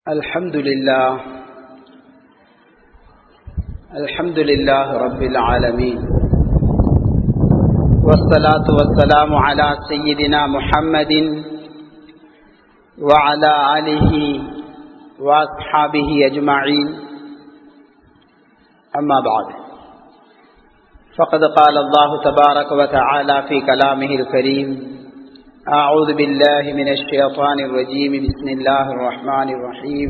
الحمد لله الحمد لله رب العالمين والصلاة والسلام على سيدنا محمد وعلى آله وأصحابه أجمعين أما بعد فقد قال الله تبارك وتعالى في كلامه الكريم أعوذ بالله من الشيطان الرجيم بسم الله الرحمن الرحيم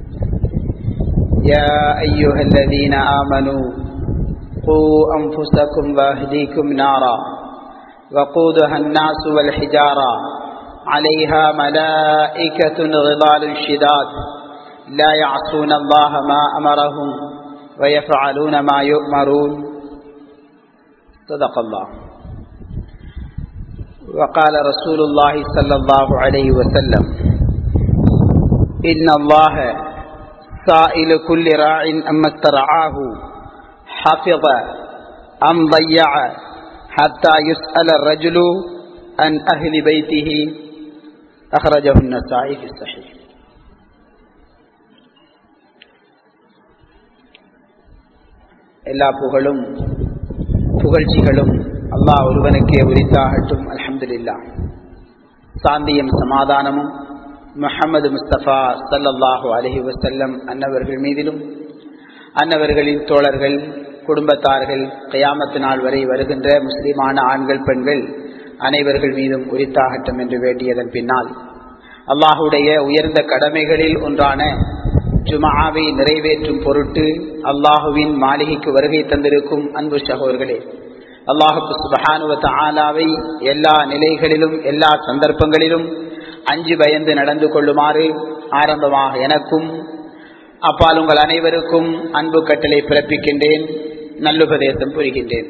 يا أيها الذين آمنوا قوا أنفسكم وأهديكم نارا وقودها الناس والحجارة عليها ملائكة غضال شداد لا يعصون الله ما أمرهم ويفعلون ما يؤمرون صدق الله وقال رسول الله صلى الله عليه وسلم إن الله سائل كل راع أما استرعاه حفظ أم ضيع حتى يسأل الرجل عن أهل بيته أخرجه النسائي في الصحيح எல்லா புகழும் புகழ்ச்சிகளும் அல்லாஹ் ஒருவனுக்கே உரித்தாகட்டும் அலமதுல்லா சாந்தியும் சமாதானமும் முஹம்மது முஸ்தபா சல்லல்லாஹு அலஹி வசல்லம் அன்னவர்கள் மீதிலும் அன்னவர்களின் தோழர்கள் குடும்பத்தார்கள் கயாமத்து நாள் வரை வருகின்ற முஸ்லிமான ஆண்கள் பெண்கள் அனைவர்கள் மீதும் உரித்தாகட்டும் என்று வேண்டியதன் பின்னால் அல்லாஹுடைய உயர்ந்த கடமைகளில் ஒன்றான ஜுமாவை நிறைவேற்றும் பொருட்டு அல்லாஹுவின் மாளிகைக்கு வருகை தந்திருக்கும் அன்பு சகோதர்களே அல்லாஹு சுபஹானுவ ஆலாவை எல்லா நிலைகளிலும் எல்லா சந்தர்ப்பங்களிலும் அஞ்சு பயந்து நடந்து கொள்ளுமாறு ஆரம்பமாக எனக்கும் அப்பால் உங்கள் அனைவருக்கும் அன்பு கட்டளை பிறப்பிக்கின்றேன் நல்லுபதேசம் புரிகின்றேன்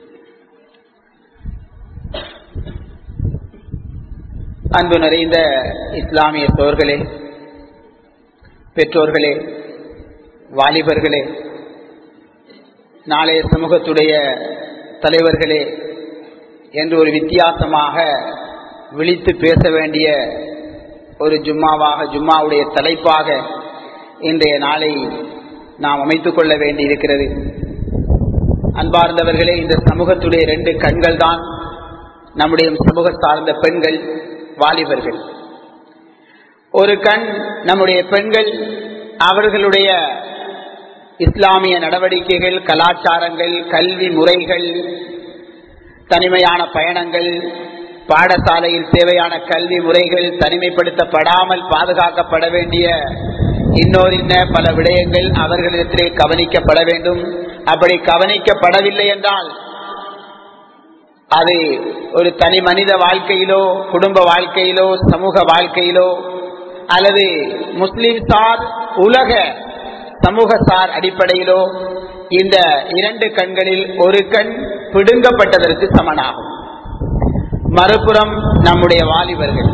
அன்பு நிறைந்த இஸ்லாமிய சோர்களே பெற்றோர்களே வாலிபர்களே நாளைய சமூகத்துடைய தலைவர்களே என்று ஒரு வித்தியாசமாக விழித்து பேச வேண்டிய ஒரு ஜும்மாவாக ஜும்மாவுடைய தலைப்பாக இன்றைய நாளை நாம் அமைத்துக் கொள்ள வேண்டி இருக்கிறது அன்பார்ந்தவர்களே இந்த சமூகத்துடைய ரெண்டு கண்கள் தான் நம்முடைய சமூக சார்ந்த பெண்கள் வாலிபர்கள் ஒரு கண் நம்முடைய பெண்கள் அவர்களுடைய இஸ்லாமிய நடவடிக்கைகள் கலாச்சாரங்கள் கல்வி முறைகள் தனிமையான பயணங்கள் பாடசாலையில் தேவையான கல்வி முறைகள் தனிமைப்படுத்தப்படாமல் பாதுகாக்கப்பட வேண்டிய இன்னொரின்ன பல விடயங்கள் அவர்களிடத்திலே கவனிக்கப்பட வேண்டும் அப்படி கவனிக்கப்படவில்லை என்றால் அது ஒரு தனி மனித வாழ்க்கையிலோ குடும்ப வாழ்க்கையிலோ சமூக வாழ்க்கையிலோ அல்லது முஸ்லிம் சார் உலக சமூக சார் அடிப்படையிலோ இந்த இரண்டு கண்களில் ஒரு கண் பிடுங்கப்பட்டதற்கு சமனாகும் மறுபுறம் நம்முடைய வாலிபர்கள்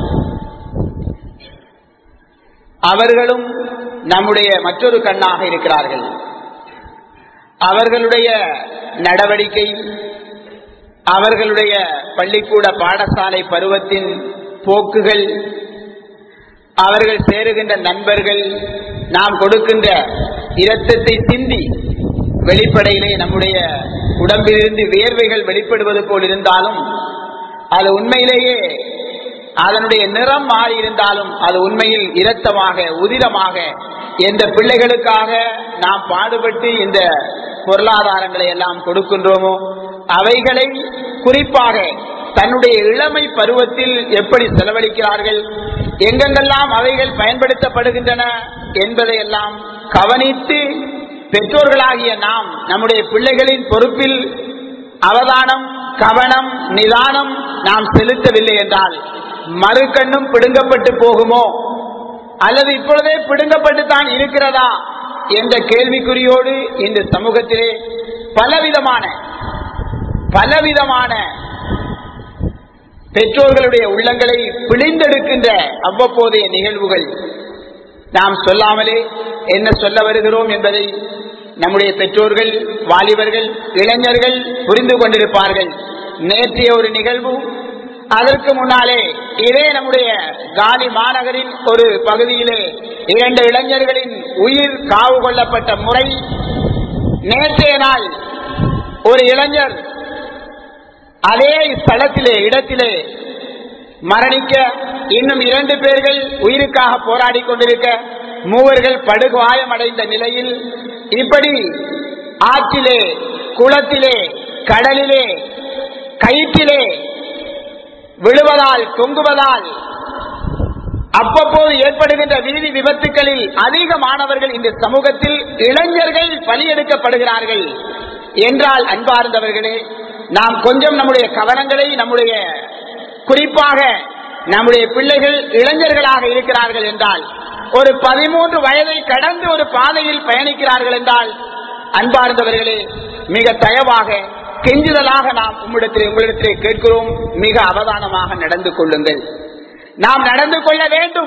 அவர்களும் நம்முடைய மற்றொரு கண்ணாக இருக்கிறார்கள் அவர்களுடைய நடவடிக்கை அவர்களுடைய பள்ளிக்கூட பாடசாலை பருவத்தின் போக்குகள் அவர்கள் சேருகின்ற நண்பர்கள் நாம் கொடுக்கின்ற இரத்தத்தை சிந்தி வெளிப்படையிலே நம்முடைய உடம்பிலிருந்து வேர்வைகள் வெளிப்படுவது போல் இருந்தாலும் அது உண்மையிலேயே அதனுடைய நிறம் மாறி இருந்தாலும் அது உண்மையில் இரத்தமாக உதிரமாக எந்த பிள்ளைகளுக்காக நாம் பாடுபட்டு இந்த பொருளாதாரங்களை எல்லாம் கொடுக்கின்றோமோ அவைகளை குறிப்பாக தன்னுடைய இளமை பருவத்தில் எப்படி செலவழிக்கிறார்கள் எங்கெங்கெல்லாம் அவைகள் பயன்படுத்தப்படுகின்றன என்பதையெல்லாம் கவனித்து பெற்றோர்களாகிய நாம் நம்முடைய பிள்ளைகளின் பொறுப்பில் அவதானம் கவனம் நிதானம் நாம் செலுத்தவில்லை என்றால் மறு கண்ணும் பிடுங்கப்பட்டு போகுமோ அல்லது இப்பொழுதே பிடுங்கப்பட்டு தான் இருக்கிறதா என்ற கேள்விக்குறியோடு இந்த சமூகத்திலே பலவிதமான பலவிதமான பெற்றோர்களுடைய உள்ளங்களை பிழிந்தெடுக்கின்ற அவ்வப்போதைய நிகழ்வுகள் நாம் சொல்லாமலே என்ன சொல்ல வருகிறோம் என்பதை நம்முடைய பெற்றோர்கள் வாலிபர்கள் இளைஞர்கள் புரிந்து கொண்டிருப்பார்கள் நேற்றைய ஒரு நிகழ்வு அதற்கு முன்னாலே இதே நம்முடைய காலி மாநகரின் ஒரு பகுதியிலே இரண்டு இளைஞர்களின் உயிர் காவு கொள்ளப்பட்ட முறை நேற்றைய நாள் ஒரு இளைஞர் அதே ஸ்தலத்திலே இடத்திலே மரணிக்க இன்னும் இரண்டு பேர்கள் உயிருக்காக போராடி கொண்டிருக்க மூவர்கள் படுகாயமடைந்த நிலையில் இப்படி ஆற்றிலே குளத்திலே கடலிலே கயிற்றிலே விழுவதால் தொங்குவதால் அவ்வப்போது ஏற்படுகின்ற வீதி விபத்துகளில் அதிக மாணவர்கள் இந்த சமூகத்தில் இளைஞர்கள் பலியெடுக்கப்படுகிறார்கள் என்றால் அன்பார்ந்தவர்களே நாம் கொஞ்சம் நம்முடைய கவனங்களை நம்முடைய குறிப்பாக நம்முடைய பிள்ளைகள் இளைஞர்களாக இருக்கிறார்கள் என்றால் ஒரு பதிமூன்று வயதை கடந்து ஒரு பாதையில் பயணிக்கிறார்கள் என்றால் அன்பார்ந்தவர்களே மிக தயவாக கெஞ்சுதலாக நாம் உம்மிடத்திலே உங்களிடத்திலே கேட்கிறோம் மிக அவதானமாக நடந்து கொள்ளுங்கள் நாம் நடந்து கொள்ள வேண்டும்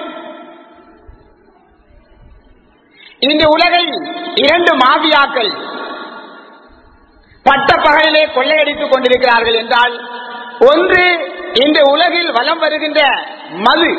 இந்த உலகை இரண்டு மாபியாக்கள் பட்ட பகலிலே கொள்ளையடித்துக் கொண்டிருக்கிறார்கள் என்றால் ஒன்று இந்த உலகில் வலம் வருகின்ற மது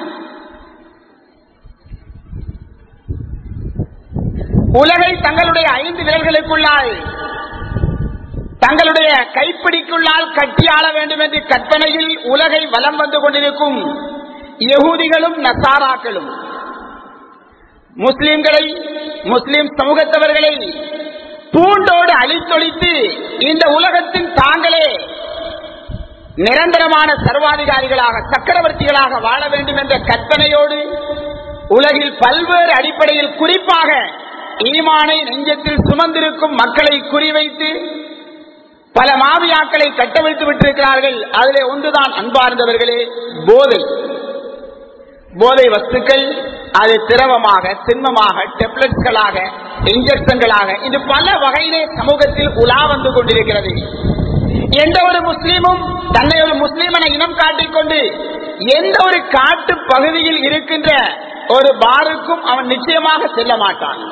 உலகை தங்களுடைய ஐந்து விரல்களுக்குள்ளால் தங்களுடைய கைப்பிடிக்குள்ளால் கட்டி ஆள வேண்டும் என்று கற்பனையில் உலகை வலம் வந்து கொண்டிருக்கும் யகூதிகளும் நசாராக்களும் முஸ்லிம்களை முஸ்லிம் சமூகத்தவர்களை பூண்டோடு அழித்தொழித்து இந்த உலகத்தின் தாங்களே நிரந்தரமான சர்வாதிகாரிகளாக சக்கரவர்த்திகளாக வாழ வேண்டும் என்ற கற்பனையோடு உலகில் பல்வேறு அடிப்படையில் குறிப்பாக ஈமானை நெஞ்சத்தில் சுமந்திருக்கும் மக்களை குறிவைத்து பல மாவியாக்களை கட்டவிழ்த்து விட்டிருக்கிறார்கள் அதிலே ஒன்றுதான் அன்பார்ந்தவர்களே போதை போதை வஸ்துக்கள் அது திரவமாக திண்மமாக டெப்லெட்ஸ்களாக இன்ஜெக்ஷன்களாக இது பல வகையிலே சமூகத்தில் உலா வந்து கொண்டிருக்கிறது எந்த ஒரு முஸ்லீமும் தன்னை ஒரு முஸ்லீம் என இனம் காட்டிக்கொண்டு எந்த ஒரு காட்டு பகுதியில் இருக்கின்ற ஒரு பாருக்கும் அவன் நிச்சயமாக செல்ல மாட்டான்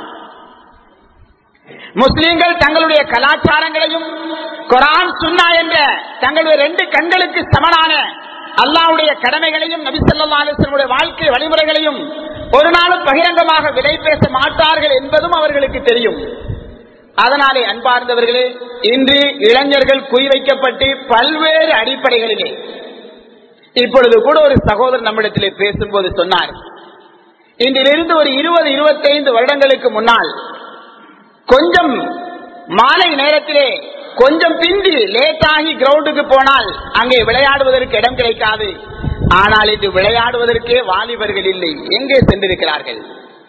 முஸ்லீம்கள் தங்களுடைய கலாச்சாரங்களையும் குரான் சுன்னா என்ற தங்களுடைய ரெண்டு கண்களுக்கு சமனான அல்லாவுடைய கடமைகளையும் நபிசல்லாசனுடைய வாழ்க்கை வழிமுறைகளையும் ஒரு நாளும் பகிரங்கமாக விலை பேச மாட்டார்கள் என்பதும் அவர்களுக்கு தெரியும் அதனாலே அன்பார்ந்தவர்களே இன்று இளைஞர்கள் குறிவைக்கப்பட்டு பல்வேறு அடிப்படைகளிலே இப்பொழுது கூட ஒரு சகோதரர் நம்மிடத்திலே பேசும்போது சொன்னார் இன்றிலிருந்து ஒரு இருபது இருபத்தைந்து வருடங்களுக்கு முன்னால் கொஞ்சம் மாலை நேரத்திலே கொஞ்சம் பிந்தி லேட் ஆகி கிரவுண்டுக்கு போனால் அங்கே விளையாடுவதற்கு இடம் கிடைக்காது ஆனால் இன்று விளையாடுவதற்கே வாலிபர்கள் இல்லை எங்கே சென்றிருக்கிறார்கள்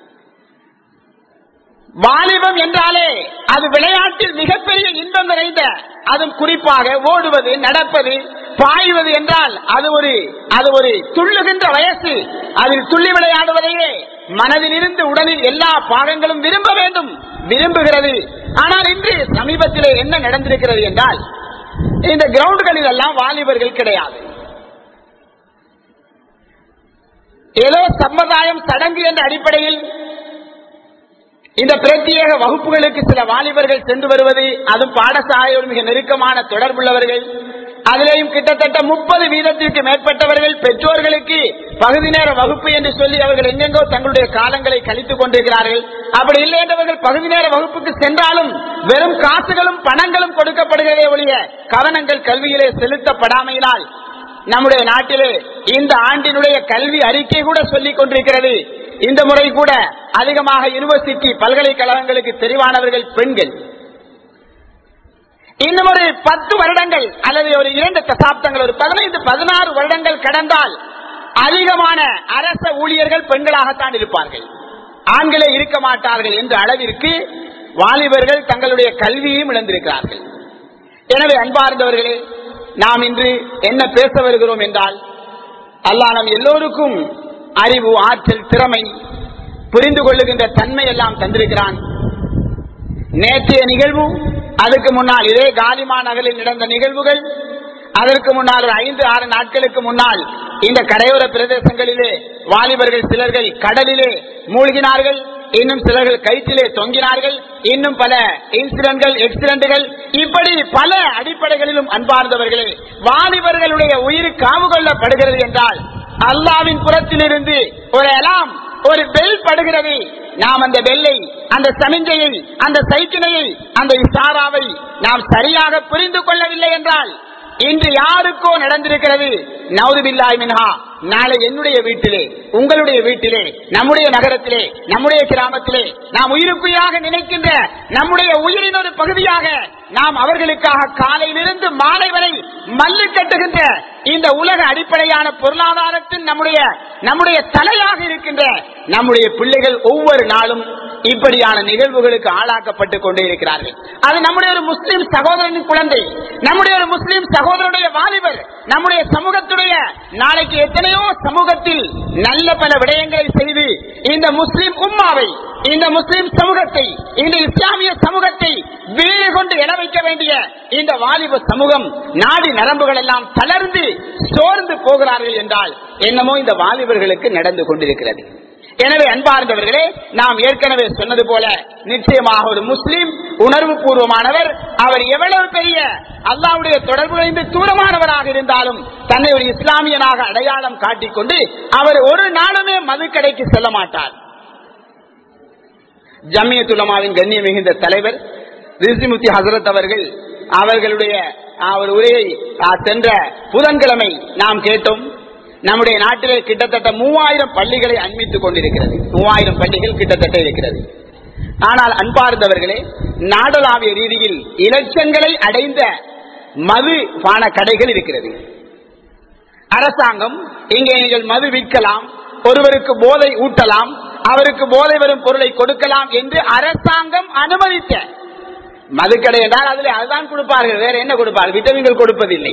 வாலிபம் என்றாலே அது விளையாட்டில் மிகப்பெரிய இன்பம் நிறைந்த அதுவும் குறிப்பாக ஓடுவது நடப்பது பாய்வது என்றால் அது ஒரு அது ஒரு துள்ளுகின்ற வயசு அதில் துள்ளி விளையாடுவதையே மனதில் இருந்து உடலில் எல்லா பாகங்களும் விரும்ப வேண்டும் விரும்புகிறது ஆனால் இன்று சமீபத்திலே என்ன நடந்திருக்கிறது என்றால் இந்த கிரவுண்டுகளில் எல்லாம் வாலிபர்கள் கிடையாது ஏதோ சம்பிரதாயம் சடங்கு என்ற அடிப்படையில் இந்த பிரத்யேக வகுப்புகளுக்கு சில வாலிபர்கள் சென்று வருவது அதுவும் பாடசாலையோடு மிக நெருக்கமான தொடர்புள்ளவர்கள் அதிலேயும் கிட்டத்தட்ட முப்பது வீதத்திற்கு மேற்பட்டவர்கள் பெற்றோர்களுக்கு பகுதி நேர வகுப்பு என்று சொல்லி அவர்கள் எங்கெங்கோ தங்களுடைய காலங்களை கழித்துக் கொண்டிருக்கிறார்கள் அப்படி இல்லை என்றவர்கள் பகுதி நேர வகுப்புக்கு சென்றாலும் வெறும் காசுகளும் பணங்களும் கொடுக்கப்படுகிறதே ஒழிய கவனங்கள் கல்வியிலே செலுத்தப்படாமையினால் நம்முடைய நாட்டிலே இந்த ஆண்டினுடைய கல்வி அறிக்கை கூட சொல்லிக் கொண்டிருக்கிறது இந்த முறை கூட அதிகமாக யூனிவர்சிட்டி பல்கலைக்கழகங்களுக்கு தெரிவானவர்கள் பெண்கள் இன்னும் ஒரு பத்து வருடங்கள் அல்லது ஒரு இரண்டு தசாப்தங்கள் ஒரு பதினைந்து பதினாறு வருடங்கள் கடந்தால் அதிகமான அரச ஊழியர்கள் பெண்களாகத்தான் இருப்பார்கள் ஆண்களே இருக்க மாட்டார்கள் என்ற அளவிற்கு வாலிபர்கள் தங்களுடைய கல்வியையும் இழந்திருக்கிறார்கள் எனவே அன்பார்ந்தவர்களே நாம் இன்று என்ன பேச வருகிறோம் என்றால் அல்லாஹ் நம் எல்லோருக்கும் அறிவு ஆற்றல் திறமை புரிந்து கொள்ளுகின்ற தன்மை எல்லாம் தந்திருக்கிறான் நேற்றைய நிகழ்வு அதுக்கு முன்னால் இதே காலிமா நகரில் நடந்த நிகழ்வுகள் அதற்கு முன்னால் ஒரு ஐந்து ஆறு நாட்களுக்கு முன்னால் இந்த கரையோர பிரதேசங்களிலே வாலிபர்கள் சிலர்கள் கடலிலே மூழ்கினார்கள் இன்னும் சிலர்கள் கயிற்றிலே தொங்கினார்கள் இன்னும் பல இன்சிடென்ட்கள் எக்ஸிடென்ட்கள் இப்படி பல அடிப்படைகளிலும் அன்பார்ந்தவர்களே வாலிபர்களுடைய உயிர் காவு கொள்ளப்படுகிறது என்றால் அல்லாவின் புறத்திலிருந்து ஒரு அலாம் ஒரு பெல் படுகிறது நாம் அந்த பெல்லை அந்த சமிஞ்சையை அந்த சைக்கிளையை அந்த இசாராவை நாம் சரியாக புரிந்து கொள்ளவில்லை என்றால் இன்று யாருக்கோ நடந்திருக்கிறது நவுதுபில்லாய் மின்ஹா நாளை என்னுடைய வீட்டிலே உங்களுடைய வீட்டிலே நம்முடைய நகரத்திலே நம்முடைய கிராமத்திலே நாம் உயிருக்குயாக நினைக்கின்ற நம்முடைய உயிரின் ஒரு பகுதியாக நாம் அவர்களுக்காக காலையிலிருந்து மாலை வரை மல்லு கட்டுகின்ற இந்த உலக அடிப்படையான பொருளாதாரத்தின் நம்முடைய நம்முடைய தலையாக இருக்கின்ற நம்முடைய பிள்ளைகள் ஒவ்வொரு நாளும் இப்படியான நிகழ்வுகளுக்கு ஆளாக்கப்பட்டு கொண்டே இருக்கிறார்கள் அது நம்முடைய ஒரு முஸ்லிம் சகோதரனின் குழந்தை நம்முடைய ஒரு முஸ்லிம் சகோதரனுடைய வாலிபர் நம்முடைய சமூகத்துடைய நாளைக்கு எத்தனையோ சமூகத்தில் நல்ல பல விடயங்களை செய்து இந்த முஸ்லிம் உம்மாவை இந்த முஸ்லிம் சமூகத்தை இந்த இஸ்லாமிய சமூகத்தை வீடு கொண்டு என வைக்க வேண்டிய இந்த வாலிப சமூகம் நாடி நரம்புகள் எல்லாம் தளர்ந்து சோர்ந்து போகிறார்கள் என்றால் என்னமோ இந்த வாலிபர்களுக்கு நடந்து கொண்டிருக்கிறது எனவே அன்பார்ந்தவர்களே நாம் ஏற்கனவே சொன்னது போல நிச்சயமாக ஒரு முஸ்லிம் உணர்வு பூர்வமானவர் அவர் எவ்வளவு பெரிய அல்லாவுடைய தொடர்புகளிலிருந்து தூரமானவராக இருந்தாலும் தன்னை ஒரு இஸ்லாமியனாக அடையாளம் காட்டிக்கொண்டு அவர் ஒரு நாளுமே மதுக்கடைக்கு செல்ல மாட்டார் ஜம்மியத்துலமாவின் கண்ணிய மிகுந்த தலைவர் ரிசிமுத்தி ஹசரத் அவர்கள் அவர்களுடைய அவர் உரையை சென்ற புதன்கிழமை நாம் கேட்டோம் நம்முடைய நாட்டிலே கிட்டத்தட்ட மூவாயிரம் பள்ளிகளை அண்மித்துக் கொண்டிருக்கிறது மூவாயிரம் பள்ளிகள் கிட்டத்தட்ட இருக்கிறது ஆனால் அன்பார்ந்தவர்களே நாடளாவிய ரீதியில் இலட்சங்களை அடைந்த மது பான கடைகள் இருக்கிறது அரசாங்கம் இங்கே நீங்கள் மது விற்கலாம் ஒருவருக்கு போதை ஊட்டலாம் அவருக்கு போதை வரும் பொருளை கொடுக்கலாம் என்று அரசாங்கம் அனுமதித்த மதுக்கடை என்றால் அதில் அதுதான் கொடுப்பார்கள் வேற என்ன கொடுப்பார்கள் விட்டமின்கள் கொடுப்பதில்லை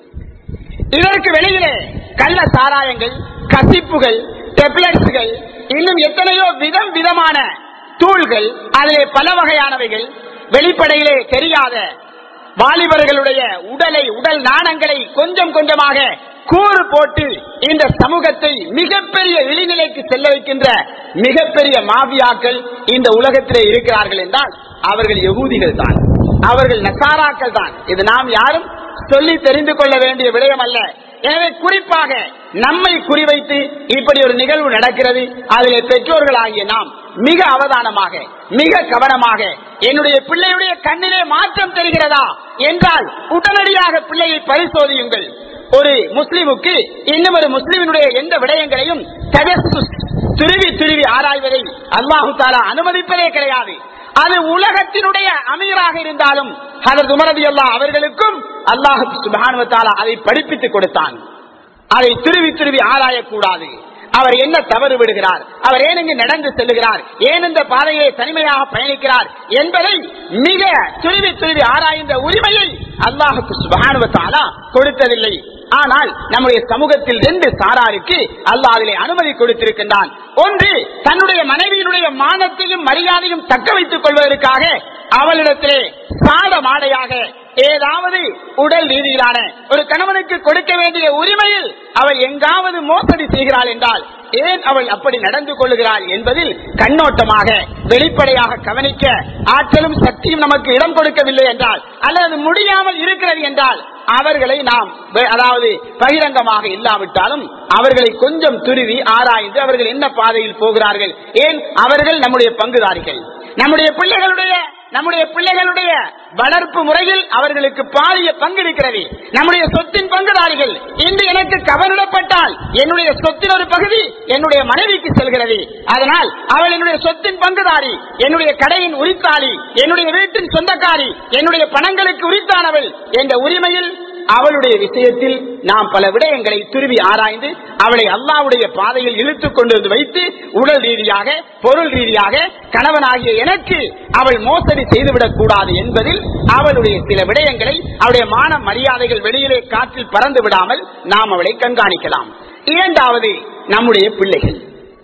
இதற்கு வெளியிலே கள்ள சாராயங்கள் கசிப்புகள் டெப்லெட்ஸ்கள் இன்னும் எத்தனையோ விதம் விதமான தூள்கள் அதிலே பல வகையானவைகள் வெளிப்படையிலே தெரியாத வாலிபர்களுடைய உடலை உடல் நாணங்களை கொஞ்சம் கொஞ்சமாக கூறு போட்டு இந்த சமூகத்தை மிகப்பெரிய இழிநிலைக்கு செல்ல வைக்கின்ற மிகப்பெரிய மாபியாக்கள் இந்த உலகத்திலே இருக்கிறார்கள் என்றால் அவர்கள் யகூதிகள் தான் அவர்கள் நசாராக்கள் தான் இது நாம் யாரும் சொல்லி தெரிந்து கொள்ள வேண்டிய விடயம் அல்ல எனவே குறிப்பாக நம்மை குறிவைத்து இப்படி ஒரு நிகழ்வு நடக்கிறது அதிலே பெற்றோர்களாகிய நாம் மிக அவதானமாக மிக கவனமாக என்னுடைய பிள்ளையுடைய கண்ணிலே மாற்றம் தெரிகிறதா என்றால் உடனடியாக பிள்ளையை பரிசோதியுங்கள் ஒரு முஸ்லிமுக்கு இன்னும் ஒரு முஸ்லிமினுடைய எந்த விடயங்களையும் தஜஸ்ஸுஸ், துருவி துருவி ஆராய்வதை அல்லாஹு தாலா அனுமதிப்பதே கிடையாது அது உலகத்தினுடைய அமீராக இருந்தாலும் ஹதரத் உமரதி அல்லா அவர்களுக்கும் அல்லாஹு சுபானுவ தாலா அதை படிப்பித்துக் கொடுத்தான் அதை துருவி துருவி ஆராயக்கூடாது அவர் என்ன தவறு விடுகிறார் அவர் ஏன் இங்கு நடந்து செல்லுகிறார் ஏன் இந்த பாதையை தனிமையாக பயணிக்கிறார் என்பதை மிக துருவி துருவி ஆராய்ந்த உரிமையை அல்லாஹுக்கு சுபானுவத்தாலா கொடுத்ததில்லை ஆனால் நம்முடைய சமூகத்தில் ரெண்டு சாராருக்கு அல்லாஹ் அதிலே அனுமதி கொடுத்திருக்கின்றான் ஒன்று தன்னுடைய மனைவியினுடைய மானத்தையும் மரியாதையும் தக்க வைத்துக் கொள்வதற்காக அவளிடத்திலே சாட மாடையாக ஏதாவது உடல் ரீதியிலான ஒரு கணவனுக்கு கொடுக்க வேண்டிய உரிமையில் அவள் எங்காவது மோசடி செய்கிறாள் என்றால் ஏன் அவள் அப்படி நடந்து கொள்ளுகிறாள் என்பதில் கண்ணோட்டமாக வெளிப்படையாக கவனிக்க ஆற்றலும் சக்தியும் நமக்கு இடம் கொடுக்கவில்லை என்றால் அல்லது முடியாமல் இருக்கிறது என்றால் அவர்களை நாம் வெ- அதாவது பகிரங்கமாக இல்லாவிட்டாலும் அவர்களை கொஞ்சம் துருவி ஆராய்ந்து அவர்கள் என்ன பாதையில் போகிறார்கள் ஏன் அவர்கள் நம்முடைய பங்குதாரிகள் நம்முடைய பிள்ளைகளுடைய நம்முடைய பிள்ளைகளுடைய வளர்ப்பு முறையில் அவர்களுக்கு பாரிய பங்கு இருக்கிறது நம்முடைய சொத்தின் பங்குதாரிகள் இன்று எனக்கு கவனிடப்பட்டால் என்னுடைய சொத்தின் ஒரு பகுதி என்னுடைய மனைவிக்கு செல்கிறது அதனால் அவள் என்னுடைய சொத்தின் பங்குதாரி என்னுடைய கடையின் உரித்தாளி என்னுடைய வீட்டின் சொந்தக்காரி என்னுடைய பணங்களுக்கு உரித்தானவள் என்ற உரிமையில் அவளுடைய விஷயத்தில் நாம் பல விடயங்களை துருவி ஆராய்ந்து அவளை அல்லாவுடைய பாதையில் இழுத்துக் கொண்டு வந்து வைத்து உடல் ரீதியாக பொருள் ரீதியாக கணவனாகிய எனக்கு அவள் மோசடி செய்துவிடக் கூடாது என்பதில் அவளுடைய சில விடயங்களை அவளுடைய மான மரியாதைகள் வெளியிலே காற்றில் பறந்து விடாமல் நாம் அவளை கண்காணிக்கலாம் இரண்டாவது நம்முடைய பிள்ளைகள்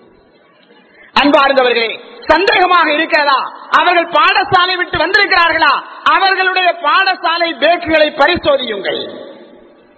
அன்பார்ந்தவர்களே சந்தேகமாக இருக்கிறதா அவர்கள் பாடசாலை விட்டு வந்திருக்கிறார்களா அவர்களுடைய பாடசாலை பேக்குகளை பரிசோதியுங்கள்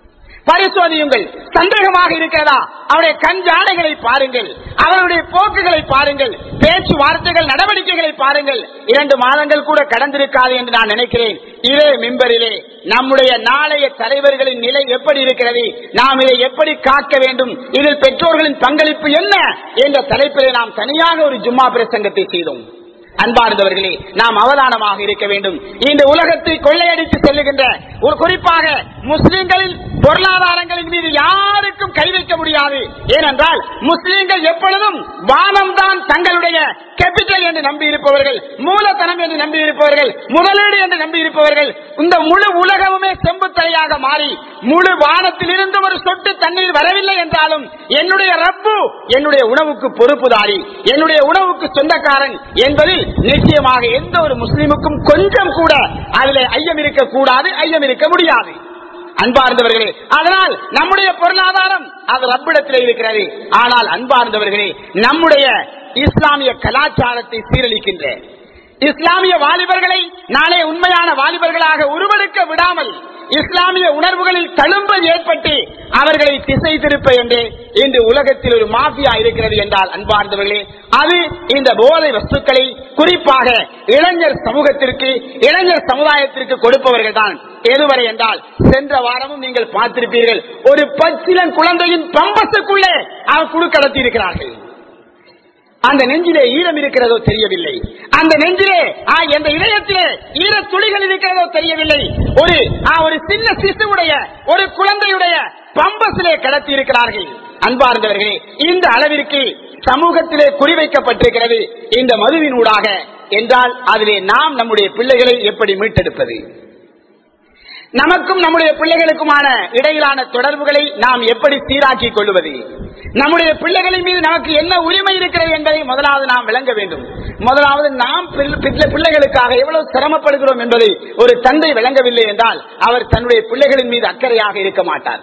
பரிசோதியுங்கள் சந்தேகமாக இருக்கிறதா அவருடைய கண் ஜாடைகளை பாருங்கள் அவருடைய போக்குகளை பாருங்கள் பேச்சு வார்த்தைகள் நடவடிக்கைகளை பாருங்கள் இரண்டு மாதங்கள் கூட கடந்திருக்காது என்று நான் நினைக்கிறேன் இதே மிம்பரிலே நம்முடைய நாளைய தலைவர்களின் நிலை எப்படி இருக்கிறது நாம் இதை எப்படி காக்க வேண்டும் இதில் பெற்றோர்களின் பங்களிப்பு என்ன என்ற தலைப்பிலே நாம் தனியாக ஒரு ஜும்மா பிரசங்கத்தை செய்தோம் அன்பார்ந்தவர்களே நாம் அவதானமாக இருக்க வேண்டும் இந்த உலகத்தை கொள்ளையடித்து செல்லுகின்ற ஒரு குறிப்பாக முஸ்லிம்களின் பொருளாதாரங்களின் மீது யாருக்கும் கை வைக்க முடியாது ஏனென்றால் முஸ்லிம்கள் எப்பொழுதும் வானம்தான் தங்களுடைய கேபிட்டல் என்று நம்பி இருப்பவர்கள் மூலதனம் என்று நம்பி இருப்பவர்கள் முதலீடு என்று நம்பி இருப்பவர்கள் இந்த முழு உலகமுமே செம்புத்தலையாக மாறி முழு வானத்தில் இருந்து ஒரு சொட்டு தண்ணீர் வரவில்லை என்றாலும் என்னுடைய ரப்பு என்னுடைய உணவுக்கு பொறுப்புதாரி என்னுடைய உணவுக்கு சொந்தக்காரன் என்பதில் நிச்சயமாக எந்த ஒரு முஸ்லிமுக்கும் கொஞ்சம் கூட அதில் ஐயம் இருக்கக்கூடாது ஐயம் இருக்க முடியாது அன்பார்ந்தவர்களே அதனால் நம்முடைய பொருளாதாரம் அது ரப்பிடத்தில் இருக்கிறது ஆனால் அன்பார்ந்தவர்களே நம்முடைய இஸ்லாமிய கலாச்சாரத்தை சீரழிக்கின்ற இஸ்லாமிய வாலிபர்களை நாளை உண்மையான வாலிபர்களாக உருவெடுக்க விடாமல் இஸ்லாமிய உணர்வுகளில் தழும்பல் ஏற்பட்டு அவர்களை திசை திருப்ப என்று இன்று உலகத்தில் ஒரு மாஃபியா இருக்கிறது என்றால் அன்பார்ந்தவர்களே அது இந்த போதை வஸ்துக்களை குறிப்பாக இளைஞர் சமூகத்திற்கு இளைஞர் சமுதாயத்திற்கு கொடுப்பவர்கள் தான் எதுவரை என்றால் சென்ற வாரமும் நீங்கள் பார்த்திருப்பீர்கள் ஒரு பச்சிலன் குழந்தையின் பம்பசுக்குள்ளே அவர் குழு கடத்தி இருக்கிறார்கள் அந்த நெஞ்சிலே ஈரம் இருக்கிறதோ தெரியவில்லை அந்த நெஞ்சிலே ஆ, எந்த இதயத்திலே ஈர துளிகள் இருக்கிறதோ தெரியவில்லை ஒரு ஆ, ஒரு சின்ன சிசுவுடைய ஒரு குழந்தையுடைய பம்பசிலே கடத்தி இருக்கிறார்கள் அன்பார்ந்தவர்களே இந்த அளவிற்கு சமூகத்திலே குறிவைக்கப்பட்டிருக்கிறது இந்த மதுவின் ஊடாக என்றால் அதிலே நாம் நம்முடைய பிள்ளைகளை எப்படி மீட்டெடுப்பது நமக்கும் நம்முடைய பிள்ளைகளுக்குமான இடையிலான தொடர்புகளை நாம் எப்படி சீராக்கிக் கொள்வது நம்முடைய பிள்ளைகளின் மீது நமக்கு என்ன உரிமை இருக்கிறது என்பதை முதலாவது நாம் விளங்க வேண்டும் முதலாவது நாம் பிள்ளை- பிள்ளை- பிள்ளைகளுக்காக எவ்வளவு சிரமப்படுகிறோம் என்பதை ஒரு தந்தை விளங்கவில்லை என்றால் அவர் தன்னுடைய பிள்ளைகளின் மீது அக்கறையாக இருக்க மாட்டார்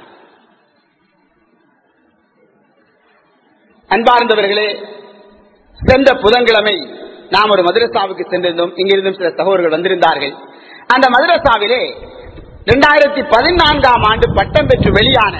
அன்பார்ந்தவர்களே சென்ற புதன்கிழமை நாம் ஒரு மதுரசாவுக்கு சென்றிருந்தோம் இங்கிருந்தும் சில சகோதரர்கள் வந்திருந்தார்கள் அந்த மதுரசாவிலே இரண்டாயிரத்தி பதினான்காம் ஆண்டு பட்டம் பெற்று வெளியான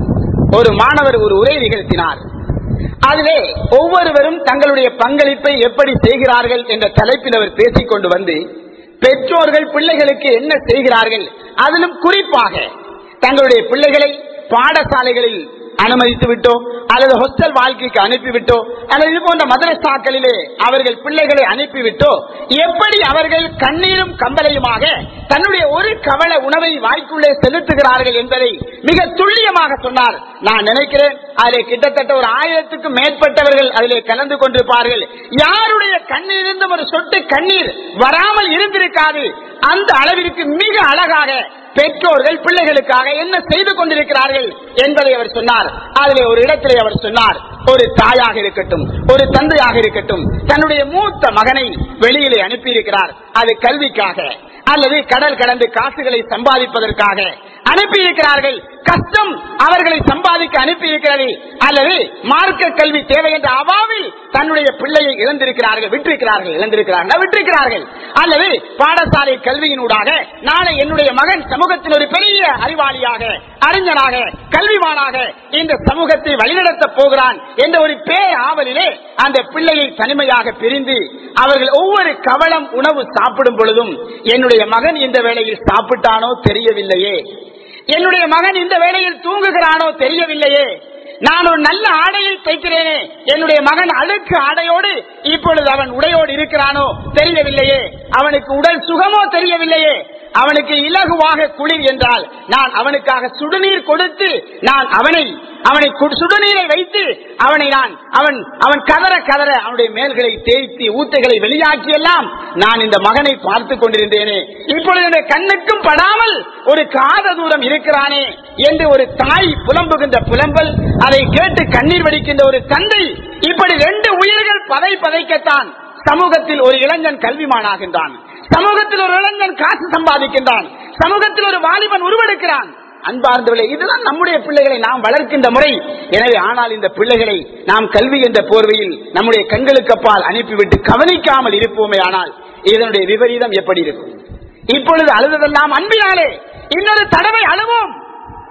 ஒரு மாணவர் ஒரு உரை நிகழ்த்தினார் அதிலே ஒவ்வொருவரும் தங்களுடைய பங்களிப்பை எப்படி செய்கிறார்கள் என்ற தலைப்பில் அவர் பேசிக் கொண்டு வந்து பெற்றோர்கள் பிள்ளைகளுக்கு என்ன செய்கிறார்கள் அதிலும் குறிப்பாக தங்களுடைய பிள்ளைகளை பாடசாலைகளில் அனுமதித்து விட்டோ அல்லது ஹாஸ்டல் வாழ்க்கைக்கு அனுப்பிவிட்டோ அல்லது இது போன்ற மதரசாக்களிலே அவர்கள் பிள்ளைகளை அனுப்பிவிட்டோ எப்படி அவர்கள் கண்ணீரும் கம்பலையுமாக தன்னுடைய ஒரு கவல உணவை வாய்க்குள்ளே செலுத்துகிறார்கள் என்பதை மிக துல்லியமாக சொன்னார் நான் நினைக்கிறேன் அதிலே கிட்டத்தட்ட ஒரு ஆயிரத்துக்கும் மேற்பட்டவர்கள் அதிலே கலந்து கொண்டிருப்பார்கள் யாருடைய கண்ணிலிருந்தும் ஒரு சொட்டு கண்ணீர் வராமல் இருந்திருக்காது அந்த அளவிற்கு மிக அழகாக பெற்றோர்கள் பிள்ளைகளுக்காக என்ன செய்து கொண்டிருக்கிறார்கள் என்பதை அவர் சொன்னார் அதிலே ஒரு இடத்திலே அவர் சொன்னார் ஒரு தாயாக இருக்கட்டும் ஒரு தந்தையாக இருக்கட்டும் தன்னுடைய மூத்த மகனை வெளியிலே அனுப்பியிருக்கிறார் அது கல்விக்காக அல்லது கடல் கடந்து காசுகளை சம்பாதிப்பதற்காக அனுப்பியிருக்கிறார்கள் கஷ்டம் அவர்களை சம்பாதிக்க அனுப்பியிருக்கிறது அல்லது மார்க்க கல்வி தேவை என்ற அவாவில் தன்னுடைய பிள்ளையை இழந்திருக்கிறார்கள் விட்டிருக்கிறார்கள் இழந்திருக்கிறார்கள் விட்டிருக்கிறார்கள் அல்லது பாடசாலை கல்வியினூடாக நாளை என்னுடைய மகன் சமூகத்தில் ஒரு பெரிய அறிவாளியாக அறிஞனாக கல்விமானாக இந்த சமூகத்தை வழிநடத்தப் போகிறான் என்ற ஒரு பே ஆவலிலே அந்த பிள்ளையை தனிமையாக பிரிந்து அவர்கள் ஒவ்வொரு கவலம் உணவு சாப்பிடும் பொழுதும் என்னுடைய மகன் இந்த வேளையில் சாப்பிட்டானோ தெரியவில்லையே என்னுடைய மகன் இந்த வேளையில் தூங்குகிறானோ தெரியவில்லையே நான் ஒரு நல்ல ஆடையை தைக்கிறேனே என்னுடைய மகன் அழுக்கு ஆடையோடு இப்பொழுது அவன் உடையோடு இருக்கிறானோ தெரியவில்லையே அவனுக்கு உடல் சுகமோ தெரியவில்லையே அவனுக்கு இலகுவாக குளிர் என்றால் நான் அவனுக்காக சுடுநீர் கொடுத்து நான் அவனை அவனை கு- சுடுநீரை வைத்து அவனை நான் அவன் அவன் கதற கதற அவனுடைய மேல்களை தேய்த்து ஊத்தைகளை வெளியாக்கி எல்லாம் நான் இந்த மகனை பார்த்து கொண்டிருந்தேனே இப்பொழுது என்னுடைய கண்ணுக்கும் படாமல் ஒரு காத தூரம் இருக்கிறானே என்று ஒரு தாய் புலம்புகின்ற புலம்பல் அதை கேட்டு கண்ணீர் வடிக்கின்ற ஒரு தந்தை இப்படி ரெண்டு உயிர்கள் பதை பதைக்கத்தான் சமூகத்தில் ஒரு இளைஞன் கல்விமானாகின்றான் சமூகத்தில் ஒரு இளைஞன் காசு சம்பாதிக்கின்றான் சமூகத்தில் ஒரு வாலிபன் உருவெடுக்கிறான் அன்பார்ந்தவர்களே இதுதான் நம்முடைய பிள்ளைகளை நாம் வளர்க்கின்ற முறை எனவே ஆனால் இந்த பிள்ளைகளை நாம் கல்வி என்ற போர்வையில் நம்முடைய கண்களுக்கு அப்பால் அனுப்பிவிட்டு கவனிக்காமல் இருப்போமே ஆனால் இதனுடைய விபரீதம் எப்படி இருக்கும் இப்பொழுது அழுததெல்லாம் அன்பினாலே இன்னொரு தடவை அழுவோம்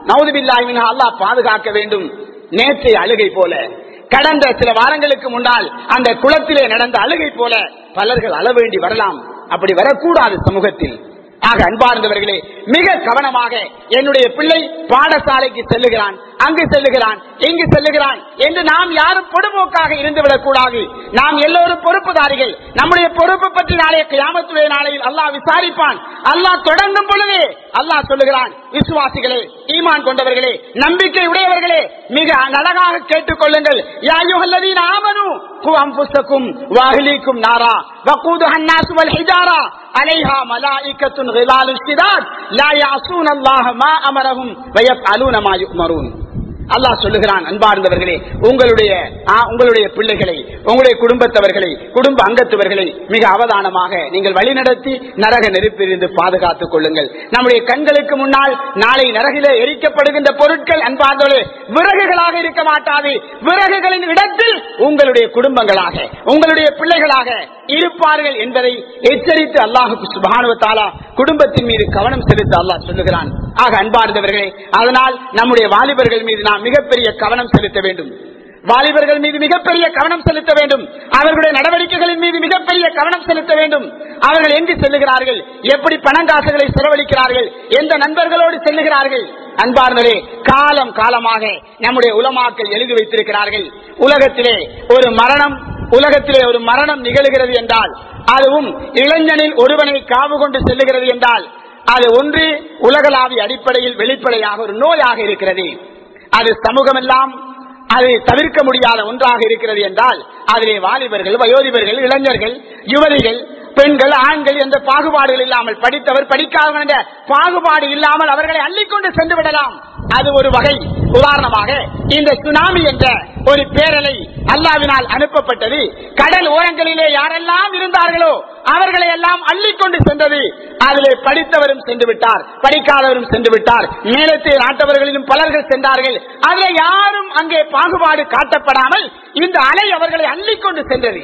நவுதுபில்லாஹிமின் அல்லாஹ் பாதுகாக்க வேண்டும் நேற்று அழுகை போல கடந்த சில வாரங்களுக்கு முன்னால் அந்த குளத்திலே நடந்த அழுகை போல பலர்கள் அழ வேண்டி வரலாம் அப்படி வரக்கூடாது சமூகத்தில் ஆக அன்பார்ந்தவர்களே மிக கவனமாக என்னுடைய பிள்ளை பாடசாலைக்கு செல்லுகிறான் அங்கு செல்லுகிறான் இங்கு செல்லுகிறான் என்று நாம் யாரும் பொதுமோக்காக இருந்துவிடக் கூடாது நாம் எல்லோரும் பொறுப்புதாரிகள் நம்முடைய பொறுப்பு பற்றி நாளைய கியாமத்துடைய நாளையில் அல்லாஹ் விசாரிப்பான் அல்லாஹ் தொடங்கும் பொழுதே அல்லாஹ் சொல்லுகிறான் விசுவாசிகளே ஈமான் கொண்டவர்களே நம்பிக்கை உடையவர்களே மிக அழகாக கேட்டுக் கொள்ளுங்கள் யாயுகல்லதீன் ஆமனு அம்புசக்கும் வாஹிலிக்கும் நாரா வக்கூது ஹன்னாசு வல் ஹிஜாரா عليها ملائكة غلال شداد لا يعصون الله ما أمرهم ويفعلون ما يؤمرون அல்லாஹ் சொல்லுகிறான் அன்பார்ந்தவர்களே உங்களுடைய ஆ, உங்களுடைய பிள்ளைகளை உங்களுடைய குடும்பத்தவர்களை குடும்ப அங்கத்தவர்களை மிக அவதானமாக நீங்கள் வழிநடத்தி நரக நெருப்பிலிருந்து பாதுகாத்துக் கொள்ளுங்கள் நம்முடைய கண்களுக்கு முன்னால் நாளை நரகிலே எரிக்கப்படுகின்ற பொருட்கள் அன்பார்ந்தவர்களே விறகுகளாக இருக்க மாட்டாது விறகுகளின் இடத்தில் உங்களுடைய குடும்பங்களாக உங்களுடைய பிள்ளைகளாக இருப்பார்கள் என்பதை எச்சரித்து அல்லாஹுக்கு சுபானுவத்தாலா குடும்பத்தின் மீது கவனம் செலுத்த அல்லாஹ் சொல்லுகிறான் ஆக அன்பார்ந்தவர்களே அதனால் நம்முடைய வாலிபர்கள் மீது நாம் மிகப்பெரிய கவனம் செலுத்த வேண்டும் வாலிபர்கள் மீது மிகப்பெரிய கவனம் செலுத்த வேண்டும் அவர்களுடைய நடவடிக்கைகளின் மீது மிகப்பெரிய கவனம் செலுத்த வேண்டும் அவர்கள் எங்கு செல்லுகிறார்கள் எப்படி பணங்காசுகளை செலவழிக்கிறார்கள் எந்த நண்பர்களோடு செல்லுகிறார்கள் அன்பார்ந்தே காலம் காலமாக நம்முடைய உலமாக்கள் எழுதி வைத்திருக்கிறார்கள் உலகத்திலே ஒரு மரணம் உலகத்திலே ஒரு மரணம் நிகழ்கிறது என்றால் அதுவும் இளைஞனில் ஒருவனை காவு கொண்டு செல்லுகிறது என்றால் அது ஒன்று உலகளாவிய அடிப்படையில் வெளிப்படையாக ஒரு நோயாக இருக்கிறது அது சமூகமெல்லாம் அது தவிர்க்க முடியாத ஒன்றாக இருக்கிறது என்றால் அதிலே வாலிபர்கள் வயோதிபர்கள் இளைஞர்கள் யுவதிகள் பெண்கள் ஆண்கள் என்ற பாகுபாடுகள் இல்லாமல் படித்தவர் படிக்காதவர் என்ற பாகுபாடு இல்லாமல் அவர்களை அள்ளிக்கொண்டு சென்று விடலாம் அது ஒரு வகை உதாரணமாக இந்த சுனாமி என்ற ஒரு பேரலை அல்லாவினால் அனுப்பப்பட்டது கடல் ஓரங்களிலே யாரெல்லாம் இருந்தார்களோ அவர்களை எல்லாம் அள்ளிக்கொண்டு சென்றது அதிலே படித்தவரும் சென்று விட்டார் படிக்காதவரும் சென்று விட்டார் மேலத்தை நாட்டவர்களிலும் பலர்கள் சென்றார்கள் அதில் யாரும் அங்கே பாகுபாடு காட்டப்படாமல் இந்த அலை அவர்களை அள்ளிக்கொண்டு சென்றது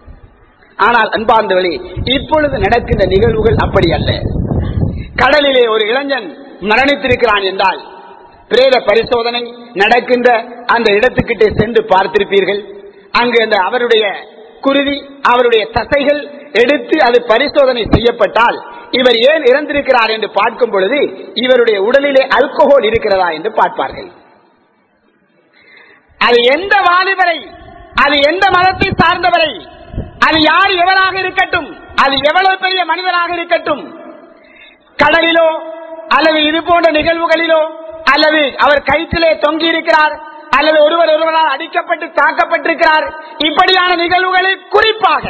ஆனால் அன்பார்ந்தவழி இப்பொழுது நடக்கின்ற நிகழ்வுகள் அப்படி அல்ல கடலிலே ஒரு இளைஞன் மரணித்திருக்கிறான் என்றால் பிரேத பரிசோதனை நடக்கின்ற அந்த இடத்துக்கிட்டே சென்று பார்த்திருப்பீர்கள் அங்கு அந்த அவருடைய குருதி அவருடைய தசைகள் எடுத்து அது பரிசோதனை செய்யப்பட்டால் இவர் ஏன் இறந்திருக்கிறார் என்று பார்க்கும் பொழுது இவருடைய உடலிலே அல்கோஹோல் இருக்கிறதா என்று பார்ப்பார்கள் அது எந்த வாலிபரை அது எந்த மதத்தை சார்ந்தவரை அது யார் எவராக இருக்கட்டும் அது எவ்வளவு பெரிய மனிதனாக இருக்கட்டும் கடலிலோ அல்லது இது போன்ற நிகழ்வுகளிலோ அல்லது அவர் கயிற்றிலே தொங்கி இருக்கிறார் அல்லது ஒருவர் ஒருவரால் அடிக்கப்பட்டு தாக்கப்பட்டிருக்கிறார் இப்படியான நிகழ்வுகளில் குறிப்பாக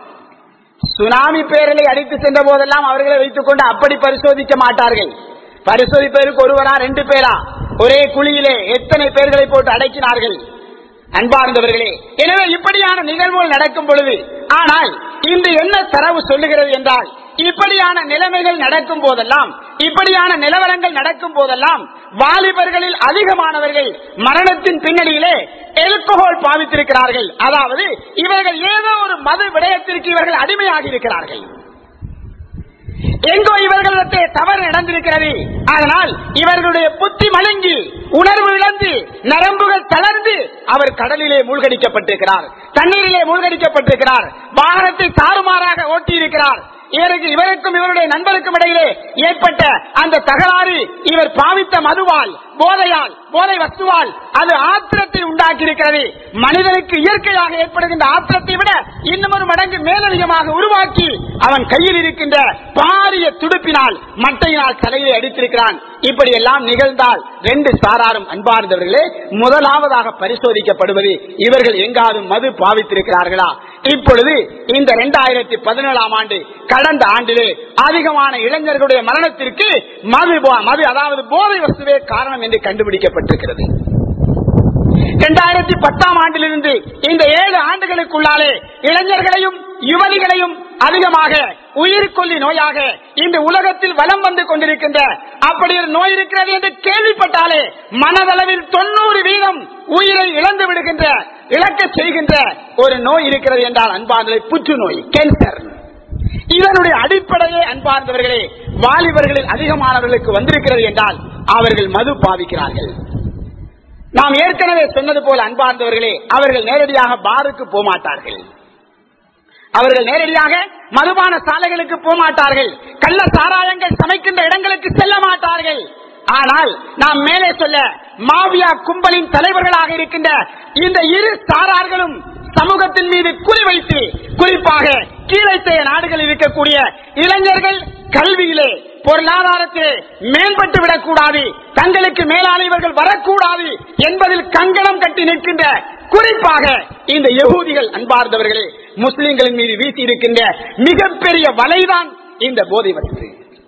சுனாமி பேரலை அடித்து சென்ற போதெல்லாம் அவர்களை வைத்துக் கொண்டு அப்படி பரிசோதிக்க மாட்டார்கள் பரிசோதிப்பதற்கு ஒருவரா ரெண்டு பேரா ஒரே குழியிலே எத்தனை பேர்களை போட்டு அடைக்கினார்கள் அன்பார்ந்தவர்களே எனவே இப்படியான நிகழ்வுகள் நடக்கும் பொழுது ஆனால் இன்று என்ன தரவு சொல்லுகிறது என்றால் இப்படியான நிலைமைகள் நடக்கும் போதெல்லாம் இப்படியான நிலவரங்கள் நடக்கும் போதெல்லாம் வாலிபர்களில் அதிகமானவர்கள் மரணத்தின் பின்னணியிலே எல்கோஹோல் பாவித்திருக்கிறார்கள் அதாவது இவர்கள் ஏதோ ஒரு மது விடயத்திற்கு இவர்கள் அடிமையாகி இருக்கிறார்கள் எங்கோ இவர்களிடத்தே தவறு நடந்திருக்கிறது அதனால் இவர்களுடைய புத்தி மழுங்கி உணர்வு இழந்து நரம்புகள் தளர்ந்து அவர் கடலிலே மூழ்கடிக்கப்பட்டிருக்கிறார் தண்ணீரிலே மூழ்கடிக்கப்பட்டிருக்கிறார் வாகனத்தை தாறுமாறாக ஓட்டியிருக்கிறார் இவருக்கு இவருக்கும் இவருடைய நண்பருக்கும் இடையிலே ஏற்பட்ட அந்த தகராறு இவர் பாவித்த மதுவால் போதையால் போதை வஸ்துவால் அது ஆத்திரத்தை உண்டாக்கி இருக்கிறது மனிதனுக்கு இயற்கையாக ஏற்படுகின்ற ஆத்திரத்தை விட இன்னும் ஒரு மடங்கு மேலதிகமாக உருவாக்கி அவன் கையில் இருக்கின்ற பாரிய துடுப்பினால் மட்டையினால் தலையை அடித்திருக்கிறான் இப்படி எல்லாம் நிகழ்ந்தால் ரெண்டு சாராரும் அன்பார்ந்தவர்களே முதலாவதாக பரிசோதிக்கப்படுவது இவர்கள் எங்காவது மது பாவித்திருக்கிறார்களா இப்பொழுது இந்த இரண்டாயிரத்தி பதினேழாம் ஆண்டு கடந்த ஆண்டிலே அதிகமான இளைஞர்களுடைய மரணத்திற்கு மது போ- மது அதாவது போதை வஸ்துவே காரணம் என்று கண்டுபிடிக்கப்பட்டிருக்கிறது இரண்டாயிரத்தி பத்தாம் ஆண்டிலிருந்து இந்த ஏழு ஆண்டுகளுக்குள்ளாலே இளைஞர்களையும் யுவதிகளையும் அதிகமாக உயிர்கொல்லி நோயாக இந்த உலகத்தில் வலம் வந்து கொண்டிருக்கின்ற அப்படி ஒரு நோய் இருக்கிறது என்று கேள்விப்பட்டாலே மனதளவில் தொண்ணூறு வீதம் உயிரை இழந்து விடுகின்ற இழக்க செய்கின்ற ஒரு நோய் இருக்கிறது என்றால் அன்பார்ந்த புற்றுநோய் கேன்சர் இதனுடைய அடிப்படையே அன்பார்ந்தவர்களே வாலிபர்களில் அதிகமானவர்களுக்கு வந்திருக்கிறது என்றால் அவர்கள் மது பாவிக்கிறார்கள் நாம் ஏற்கனவே சொன்னது போல அன்பார்ந்தவர்களே அவர்கள் நேரடியாக பாருக்கு போக மாட்டார்கள் அவர்கள் நேரடியாக மதுபான சாலைகளுக்கு போக மாட்டார்கள் கள்ள சாராயங்கள் சமைக்கின்ற இடங்களுக்கு செல்ல மாட்டார்கள் ஆனால் நாம் மேலே சொல்ல மாவியா கும்பலின் தலைவர்களாக இருக்கின்ற இந்த இரு சாரார்களும் சமூகத்தின் மீது குறிவைத்து குறிப்பாக கீழைத்தைய நாடுகளில் இருக்கக்கூடிய இளைஞர்கள் கல்வியிலே பொருளாதாரத்திலே மேம்பட்டு விடக்கூடாது தங்களுக்கு மேலானவர்கள் வரக்கூடாது என்பதில் கங்கணம் கட்டி நிற்கின்ற குறிப்பாக இந்த யகூதிகள் அன்பார்ந்தவர்களே முஸ்லிம்களின் மீது வீசி இருக்கின்ற மிகப்பெரிய வலைதான் இந்த போதை வசதி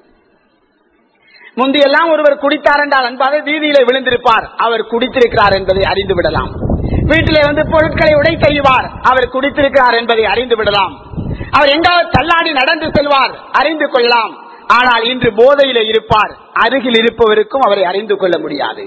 முந்தையெல்லாம் ஒருவர் குடித்தார் என்றால் அன்பாக வீதியிலே விழுந்திருப்பார் அவர் குடித்திருக்கிறார் என்பதை அறிந்து விடலாம் வீட்டிலே வந்து பொருட்களை உடை செய்வார் அவர் குடித்திருக்கிறார் என்பதை அறிந்து விடலாம் அவர் எங்காவது தள்ளாடி நடந்து செல்வார் அறிந்து கொள்ளலாம் ஆனால் இன்று போதையில இருப்பார் அருகில் இருப்பவருக்கும் அவரை அறிந்து கொள்ள முடியாது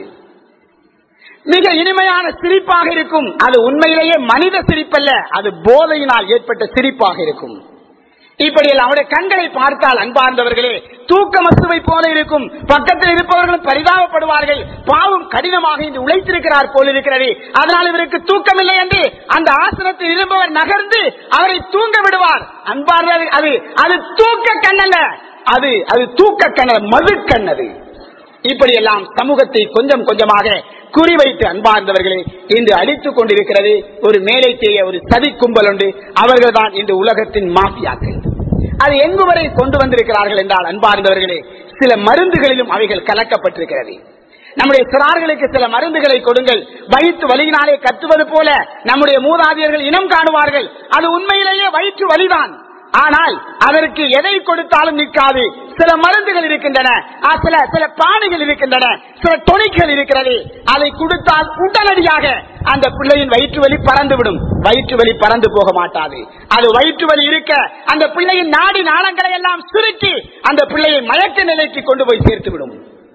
மிக இனிமையான சிரிப்பாக இருக்கும் அது உண்மையிலேயே மனித சிரிப்பல்ல அது போதையினால் ஏற்பட்ட சிரிப்பாக இருக்கும் இப்படியெல்லாம் அவருடைய கண்களை பார்த்தால் அன்பார்ந்தவர்களே தூக்க மசுவை போல இருக்கும் பக்கத்தில் இருப்பவர்களும் பரிதாபப்படுவார்கள் பாவம் கடினமாக இன்று உழைத்திருக்கிறார் போல் இருக்கிறது அதனால் இவருக்கு தூக்கம் இல்லை என்று அந்த ஆசனத்தில் இருப்பவர் நகர்ந்து அவரை தூங்க விடுவார் அன்பார்ந்த அது அது தூக்க கண்ணல்ல அது அது தூக்க கண்ணல் மது கண்ணது இப்படியெல்லாம் சமூகத்தை கொஞ்சம் கொஞ்சமாக குறிவைத்து அன்பார்ந்தவர்களே இன்று அழித்துக் கொண்டிருக்கிறது ஒரு மேலை தேய ஒரு சதி கும்பல் உண்டு அவர்கள் தான் இந்த உலகத்தின் மாஃபியாக்கள் அது எங்கு வரை கொண்டு வந்திருக்கிறார்கள் என்றால் அன்பார்ந்தவர்களே சில மருந்துகளிலும் அவைகள் கலக்கப்பட்டிருக்கிறது நம்முடைய சிறார்களுக்கு சில மருந்துகளை கொடுங்கள் வயிற்று வலியினாலே கத்துவது போல நம்முடைய மூதாதையர்கள் இனம் காணுவார்கள் அது உண்மையிலேயே வயிற்று வலிதான் ஆனால் அதற்கு எதை கொடுத்தாலும் நிற்காது சில மருந்துகள் இருக்கின்றன ஆ, சில சில பாணிகள் இருக்கின்றன சில தொனிகள் இருக்கிறது அதை கொடுத்தால் உடனடியாக அந்த பிள்ளையின் வயிற்று வலி பறந்துவிடும் வயிற்று வலி பறந்து போக மாட்டாது அது வயிற்று வலி இருக்க அந்த பிள்ளையின் நாடி நாளங்களை எல்லாம் சுருக்கி அந்த பிள்ளையை மயக்க நிலைக்கு கொண்டு போய் சேர்த்து விடும்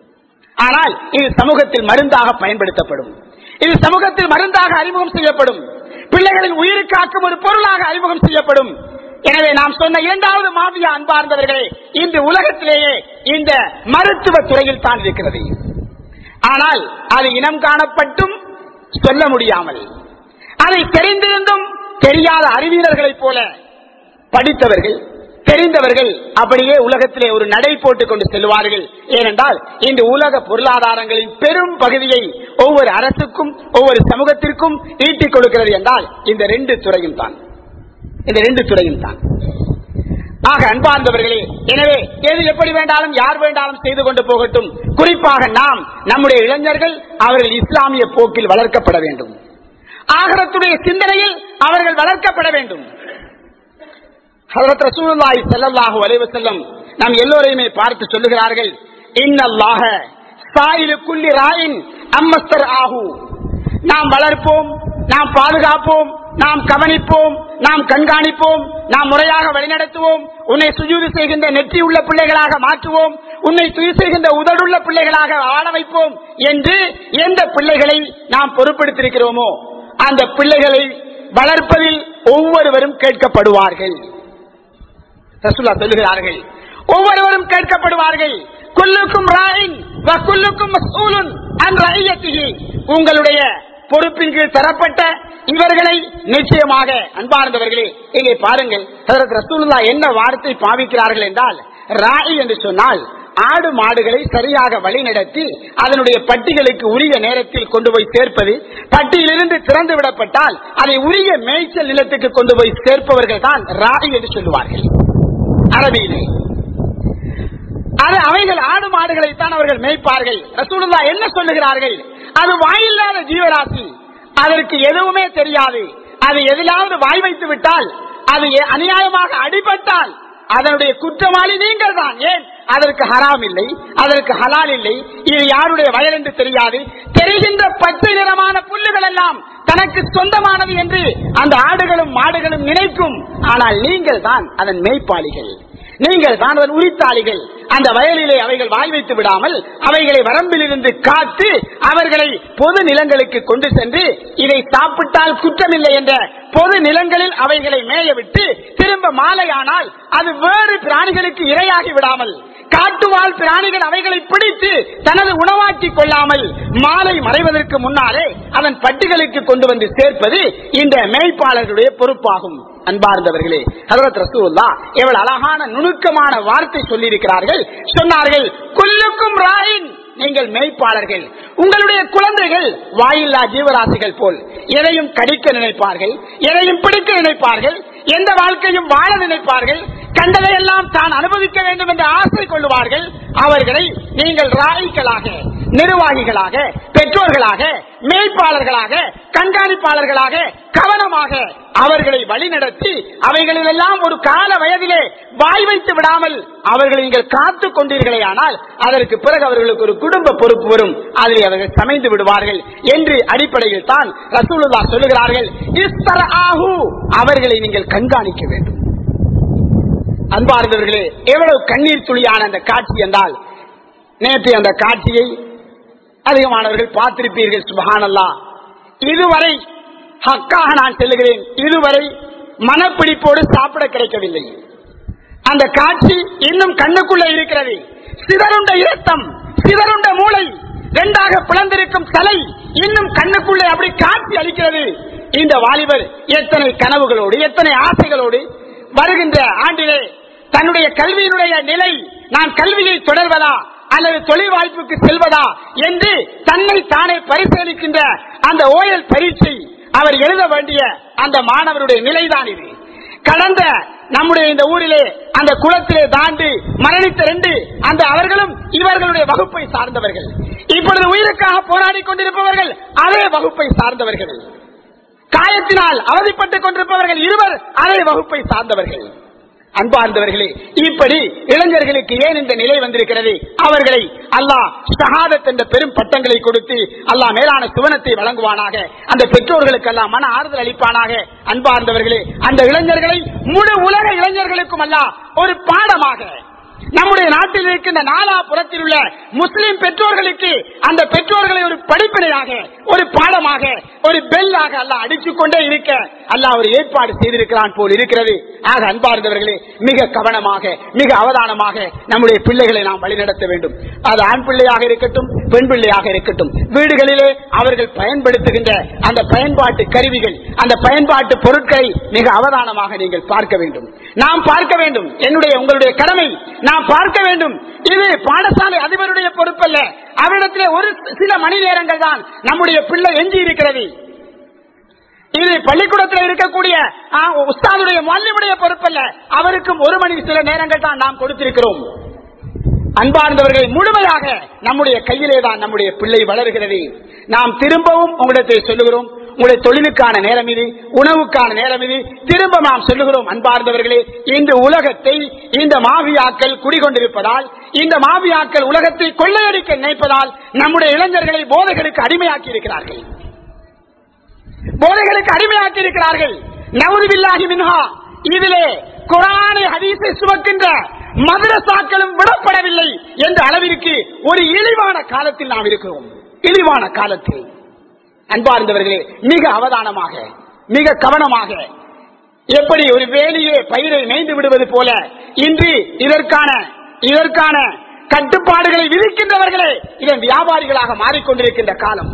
ஆனால் இது சமூகத்தில் மருந்தாக பயன்படுத்தப்படும் இது சமூகத்தில் மருந்தாக அறிமுகம் செய்யப்படும் பிள்ளைகளின் உயிர் காக்கும் ஒரு பொருளாக அறிமுகம் செய்யப்படும் எனவே நாம் சொன்ன இரண்டாவது மாவியா அன்பார்ந்தவர்களே இந்த உலகத்திலேயே இந்த மருத்துவ துறையில் தான் இருக்கிறது ஆனால் அது இனம் காணப்பட்டும் சொல்ல முடியாமல் அதை தெரிந்திருந்தும் தெரியாத அறிவியலர்களைப் போல படித்தவர்கள் தெரிந்தவர்கள் அப்படியே உலகத்திலே ஒரு நடை போட்டுக் கொண்டு செல்வார்கள் ஏனென்றால் இந்த உலக பொருளாதாரங்களின் பெரும் பகுதியை ஒவ்வொரு அரசுக்கும் ஒவ்வொரு சமூகத்திற்கும் ஈட்டிக் கொடுக்கிறது என்றால் இந்த ரெண்டு துறையும் தான் இந்த ரெண்டு துறையும் தான் ஆக அன்பார்ந்தவர்களே எனவே எது எப்படி வேண்டாலும் யார் வேண்டாலும் செய்து கொண்டு போகட்டும் குறிப்பாக நாம் நம்முடைய இளைஞர்கள் அவர்கள் இஸ்லாமிய போக்கில் வளர்க்கப்பட வேண்டும் ஆகரத்துடைய சிந்தனையில் அவர்கள் வளர்க்கப்பட வேண்டும் ஹதரத் ரசூலுல்லாஹி ஸல்லல்லாஹு அலைஹி வஸல்லம் நாம் எல்லோரையுமே பார்த்து சொல்லுகிறார்கள் இன்னல்லாஹ சாயிலு குல்லி ராயின் அம்மஸ்தர் ஆகு நாம் வளர்ப்போம் நாம் பாதுகாப்போம் நாம் கவனிப்போம் நாம் கண்காணிப்போம் நாம் முறையாக வழிநடத்துவோம் உன்னை சுஜூது செய்கின்ற நெற்றி உள்ள பிள்ளைகளாக மாற்றுவோம் உன்னை துணி செய்கின்ற உதடுள்ள பிள்ளைகளாக ஆள வைப்போம் என்று எந்த பிள்ளைகளை நாம் பொறுப்பெடுத்திருக்கிறோமோ அந்த பிள்ளைகளை வளர்ப்பதில் ஒவ்வொருவரும் கேட்கப்படுவார்கள் ரசூல்லா சொல்லுகிறார்கள் ஒவ்வொருவரும் கேட்கப்படுவார்கள் குல்லுக்கும் ராயின் குல்லுக்கும் மஸ்ஊலுன் அன் ரஐயத்திஹி உங்களுடைய பொறுப்பின் கீழ் தரப்பட்ட இவர்களை நிச்சயமாக அன்பார்ந்தவர்களே இங்கே பாருங்கள் ஹஜரத் ரசூலுல்லா என்ன வார்த்தை பாவிக்கிறார்கள் என்றால் ராயி என்று சொன்னால் ஆடு மாடுகளை சரியாக வழிநடத்தி அதனுடைய பட்டிகளுக்கு உரிய நேரத்தில் கொண்டு போய் சேர்ப்பது பட்டியிலிருந்து திறந்து விடப்பட்டால் அதை உரிய மேய்ச்சல் நிலத்துக்கு கொண்டு போய் சேர்ப்பவர்கள் தான் ராயி என்று சொல்லுவார்கள் அரபியிலே அது அவைகள் ஆடு மாடுகளைத்தான் அவர்கள் மேய்ப்பார்கள் ரசூலுல்லா என்ன சொல்லுகிறார்கள் அது வாயில்லாத ஜீவராசி அதற்கு எதுவுமே தெரியாது அது எதிலாவது வாய் வைத்து விட்டால் அது எ- அநியாயமாக அடிபட்டால் அதனுடைய குற்றவாளி நீங்கள் தான் ஏன் அதற்கு ஹராம் இல்லை அதற்கு ஹலால் இல்லை இது யாருடைய வயல் என்று தெரியாது தெரிகின்ற பச்சை நிறமான புல்லுகள் எல்லாம் தனக்கு சொந்தமானது என்று அந்த ஆடுகளும் மாடுகளும் நினைக்கும் ஆனால் நீங்கள் தான் அதன் மேய்ப்பாளிகள் நீங்கள் தான் அதன் உரித்தாளிகள் அந்த வயலிலே அவைகள் வாய் வைத்து விடாமல் அவைகளை வரம்பிலிருந்து காத்து அவர்களை பொது நிலங்களுக்கு கொண்டு சென்று இதை சாப்பிட்டால் குற்றமில்லை என்ற பொது நிலங்களில் அவைகளை மேய விட்டு திரும்ப மாலையானால் அது வேறு பிராணிகளுக்கு இரையாகி விடாமல் காட்டுவாழ் பிராணிகள் அவைகளை பிடித்து தனது உணவாக்கி கொள்ளாமல் மாலை மறைவதற்கு முன்னாலே அதன் பட்டிகளுக்கு கொண்டு வந்து சேர்ப்பது இந்த மேய்ப்பாளர்களுடைய பொறுப்பாகும் அன்பார்ந்தவர்களே ஹதரத் ரசூல்லா எவ்வளவு அழகான நுணுக்கமான வார்த்தை சொல்லியிருக்கிறார்கள் சொன்னார்கள் குல்லுக்கும் ராயின் நீங்கள் மேய்ப்பாளர்கள் உங்களுடைய குழந்தைகள் வாயில்லா ஜீவராசிகள் போல் எதையும் கடிக்க நினைப்பார்கள் எதையும் பிடிக்க நினைப்பார்கள் எந்த வாழ்க்கையும் வாழ நினைப்பார்கள் கண்டதையெல்லாம் தான் அனுபவிக்க வேண்டும் என்று ஆசை கொள்ளுவார்கள் அவர்களை நீங்கள் ராய்களாக நிர்வாகிகளாக பெற்றோர்களாக மேய்ப்பாளர்களாக கண்காணிப்பாளர்களாக கவனமாக அவர்களை வழிநடத்தி அவைகளிலெல்லாம் ஒரு கால வயதிலே வாய் வைத்து விடாமல் அவர்களை நீங்கள் காத்து கொண்டீர்களே ஆனால் அதற்கு பிறகு அவர்களுக்கு ஒரு குடும்ப பொறுப்பு வரும் அதில் அவர்கள் சமைந்து விடுவார்கள் என்று அடிப்படையில் தான் ரசூலுல்லா சொல்லுகிறார்கள் இஸ்தர் ஆஹு அவர்களை நீங்கள் கண்காணிக்க வேண்டும் அன்பார்ந்தவர்களே எவ்வளவு கண்ணீர் துளியான அந்த காட்சி என்றால் நேற்று அந்த காட்சியை அதிகமானவர்கள் பார்த்திருப்பீர்கள் சுபஹானல்லா இதுவரை ஹக்காக நான் செல்லுகிறேன் இதுவரை மனப்பிடிப்போடு சாப்பிட கிடைக்கவில்லை அந்த காட்சி இன்னும் கண்ணுக்குள்ள இருக்கிறது சிதறுண்ட இரத்தம் சிதறுண்ட மூளை இரண்டாக பிளந்திருக்கும் தலை இன்னும் கண்ணுக்குள்ளே அப்படி காட்சி அளிக்கிறது இந்த வாலிபர் எத்தனை கனவுகளோடு எத்தனை ஆசைகளோடு வருகின்ற ஆண்டிலே தன்னுடைய கல்வியினுடைய நிலை நான் கல்வியை தொடர்வதா அல்லது தொழில் வாய்ப்புக்கு செல்வதா என்று தன்னை தானே பரிசீலிக்கின்ற அந்த ஓயல் பரீட்சை அவர் எழுத வேண்டிய அந்த மாணவருடைய நிலைதான் இது கடந்த நம்முடைய இந்த ஊரிலே அந்த குளத்திலே தாண்டி மரணித்த ரெண்டு அந்த அவர்களும் இவர்களுடைய வகுப்பை சார்ந்தவர்கள் இப்பொழுது உயிருக்காக போராடி கொண்டிருப்பவர்கள் அதே வகுப்பை சார்ந்தவர்கள் காயத்தினால் அவதிப்பட்டுக் கொண்டிருப்பவர்கள் இருவர் அதே வகுப்பை சார்ந்தவர்கள் அன்பார்ந்தவர்களே இப்படி இளைஞர்களுக்கு ஏன் இந்த நிலை வந்திருக்கிறது அவர்களை அல்லாஹ் ஷஹாதத் என்ற பெரும் பட்டங்களை கொடுத்து அல்லாஹ் மேலான சுவனத்தை வழங்குவானாக அந்த பெற்றோர்களுக்கு எல்லாம் மன ஆறுதல் அளிப்பானாக அன்பார்ந்தவர்களே அந்த இளைஞர்களை முழு உலக இளைஞர்களுக்கும் அல்லாஹ் ஒரு பாடமாக நம்முடைய நாட்டில் இருக்கின்ற நாலாபுறத்தில் உள்ள முஸ்லிம் பெற்றோர்களுக்கு அந்த பெற்றோர்களை ஒரு படிப்பினையாக ஒரு பாடமாக ஒரு பெல்லாக அல்ல அடித்துக் கொண்டே இருக்க அல்ல ஒரு ஏற்பாடு செய்திருக்கிறான் போல் இருக்கிறது ஆக அன்பார்ந்தவர்களே மிக கவனமாக மிக அவதானமாக நம்முடைய பிள்ளைகளை நாம் வழிநடத்த வேண்டும் அது ஆண் பிள்ளையாக இருக்கட்டும் பெண் பிள்ளையாக இருக்கட்டும் வீடுகளிலே அவர்கள் பயன்படுத்துகின்ற அந்த பயன்பாட்டு கருவிகள் அந்த பயன்பாட்டு பொருட்களை மிக அவதானமாக நீங்கள் பார்க்க வேண்டும் நாம் பார்க்க வேண்டும் என்னுடைய உங்களுடைய கடமை நாம் பார்க்க வேண்டும் இது பாடசாலை அதிபருடைய பொறுப்பல்ல அவரிடத்திலே ஒரு சில மணி நேரங்கள் தான் நம்முடைய பிள்ளை எஞ்சி இருக்கிறது இது பள்ளிக்கூடத்தில் இருக்கக்கூடிய ஆ, உஸ்தாதுடைய மல்லியுடைய பொறுப்பல்ல அவருக்கும் ஒரு மணி சில நேரங்கள் தான் நாம் கொடுத்திருக்கிறோம் அன்பார்ந்தவர்களை முழுமையாக நம்முடைய கையிலே தான் நம்முடைய பிள்ளை வளர்கிறது நாம் திரும்பவும் உங்களிடத்தை சொல்லுகிறோம் உங்களுடைய தொழிலுக்கான நேரம் இது உணவுக்கான நேரம் இது திரும்ப நாம் சொல்லுகிறோம் அன்பார்ந்தவர்களே இந்த உலகத்தை இந்த மாவியாக்கள் குடிகொண்டிருப்பதால் இந்த மாவியாக்கள் உலகத்தை கொள்ளையடிக்க நினைப்பதால் நம்முடைய இளைஞர்களை போதைகளுக்கு அடிமையாக்கி இருக்கிறார்கள் போதைகளுக்கு அடிமையாக்கி இருக்கிறார்கள் நவுதுபில்லாஹி மின்ஹா இதிலே குரானை ஹதீஸை சுமக்கின்ற மதரசாக்களும் விடப்படவில்லை என்ற அளவிற்கு ஒரு இழிவான காலத்தில் நாம் இருக்கிறோம் இழிவான காலத்தில் அன்பார்ந்தவர்களே மிக அவதானமாக மிக கவனமாக எப்படி ஒரு வேலியே பயிரை மேய்ந்து விடுவது போல இன்று இதற்கான இதற்கான கட்டுப்பாடுகளை விதிக்கின்றவர்களே இதன் வியாபாரிகளாக மாறிக்கொண்டிருக்கின்ற காலம்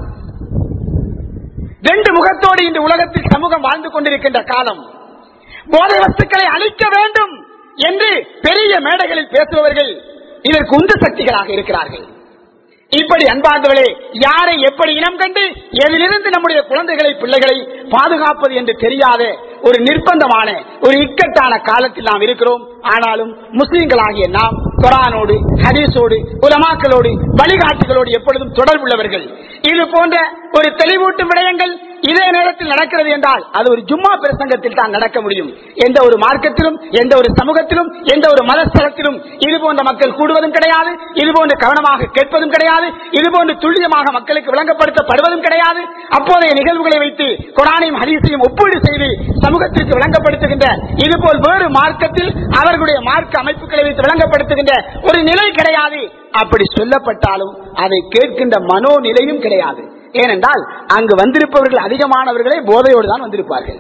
ரெண்டு முகத்தோடு இந்த உலகத்தில் சமூகம் வாழ்ந்து கொண்டிருக்கின்ற காலம் போதை வஸ்துக்களை அழிக்க வேண்டும் என்று பெரிய மேடைகளில் பேசுபவர்கள் இதற்கு உந்து சக்திகளாக இருக்கிறார்கள் இப்படி அன்பார்ந்தவர்களே யாரை எப்படி இனம் கண்டு எதிலிருந்து நம்முடைய குழந்தைகளை பிள்ளைகளை பாதுகாப்பது என்று தெரியாத ஒரு நிர்பந்தமான ஒரு இக்கட்டான காலத்தில் நாம் இருக்கிறோம் ஆனாலும் முஸ்லிம்களாகிய நாம் குரானோடு ஹதீஸோடு உலமாக்களோடு வழிகாட்டுகளோடு எப்பொழுதும் தொடர்புள்ளவர்கள் இது போன்ற ஒரு தெளிவூட்டும் விடயங்கள் இதே நேரத்தில் நடக்கிறது என்றால் அது ஒரு ஜும்மா பிரசங்கத்தில் தான் நடக்க முடியும் எந்த ஒரு மார்க்கத்திலும் எந்த ஒரு சமூகத்திலும் எந்த ஒரு மதஸ்தலத்திலும் இது போன்ற மக்கள் கூடுவதும் கிடையாது இது போன்ற கவனமாக கேட்பதும் கிடையாது இது போன்று துல்லியமாக மக்களுக்கு விளங்கப்படுத்தப்படுவதும் கிடையாது அப்போதைய நிகழ்வுகளை வைத்து குரானையும் ஹதீஸையும் ஒப்பீடு செய்து சமூகத்திற்கு விளங்கப்படுத்துகின்ற இதுபோல் வேறு மார்க்கத்தில் அவர்களுடைய மார்க்க அமைப்புகளை வைத்து விளங்கப்படுத்துகின்ற ஒரு நிலை கிடையாது அப்படி சொல்லப்பட்டாலும் அதை கேட்கின்ற மனோநிலையும் கிடையாது ஏனென்றால் அங்கு வந்திருப்பவர்கள் அதிகமானவர்களே போதையோடு தான் வந்திருப்பார்கள்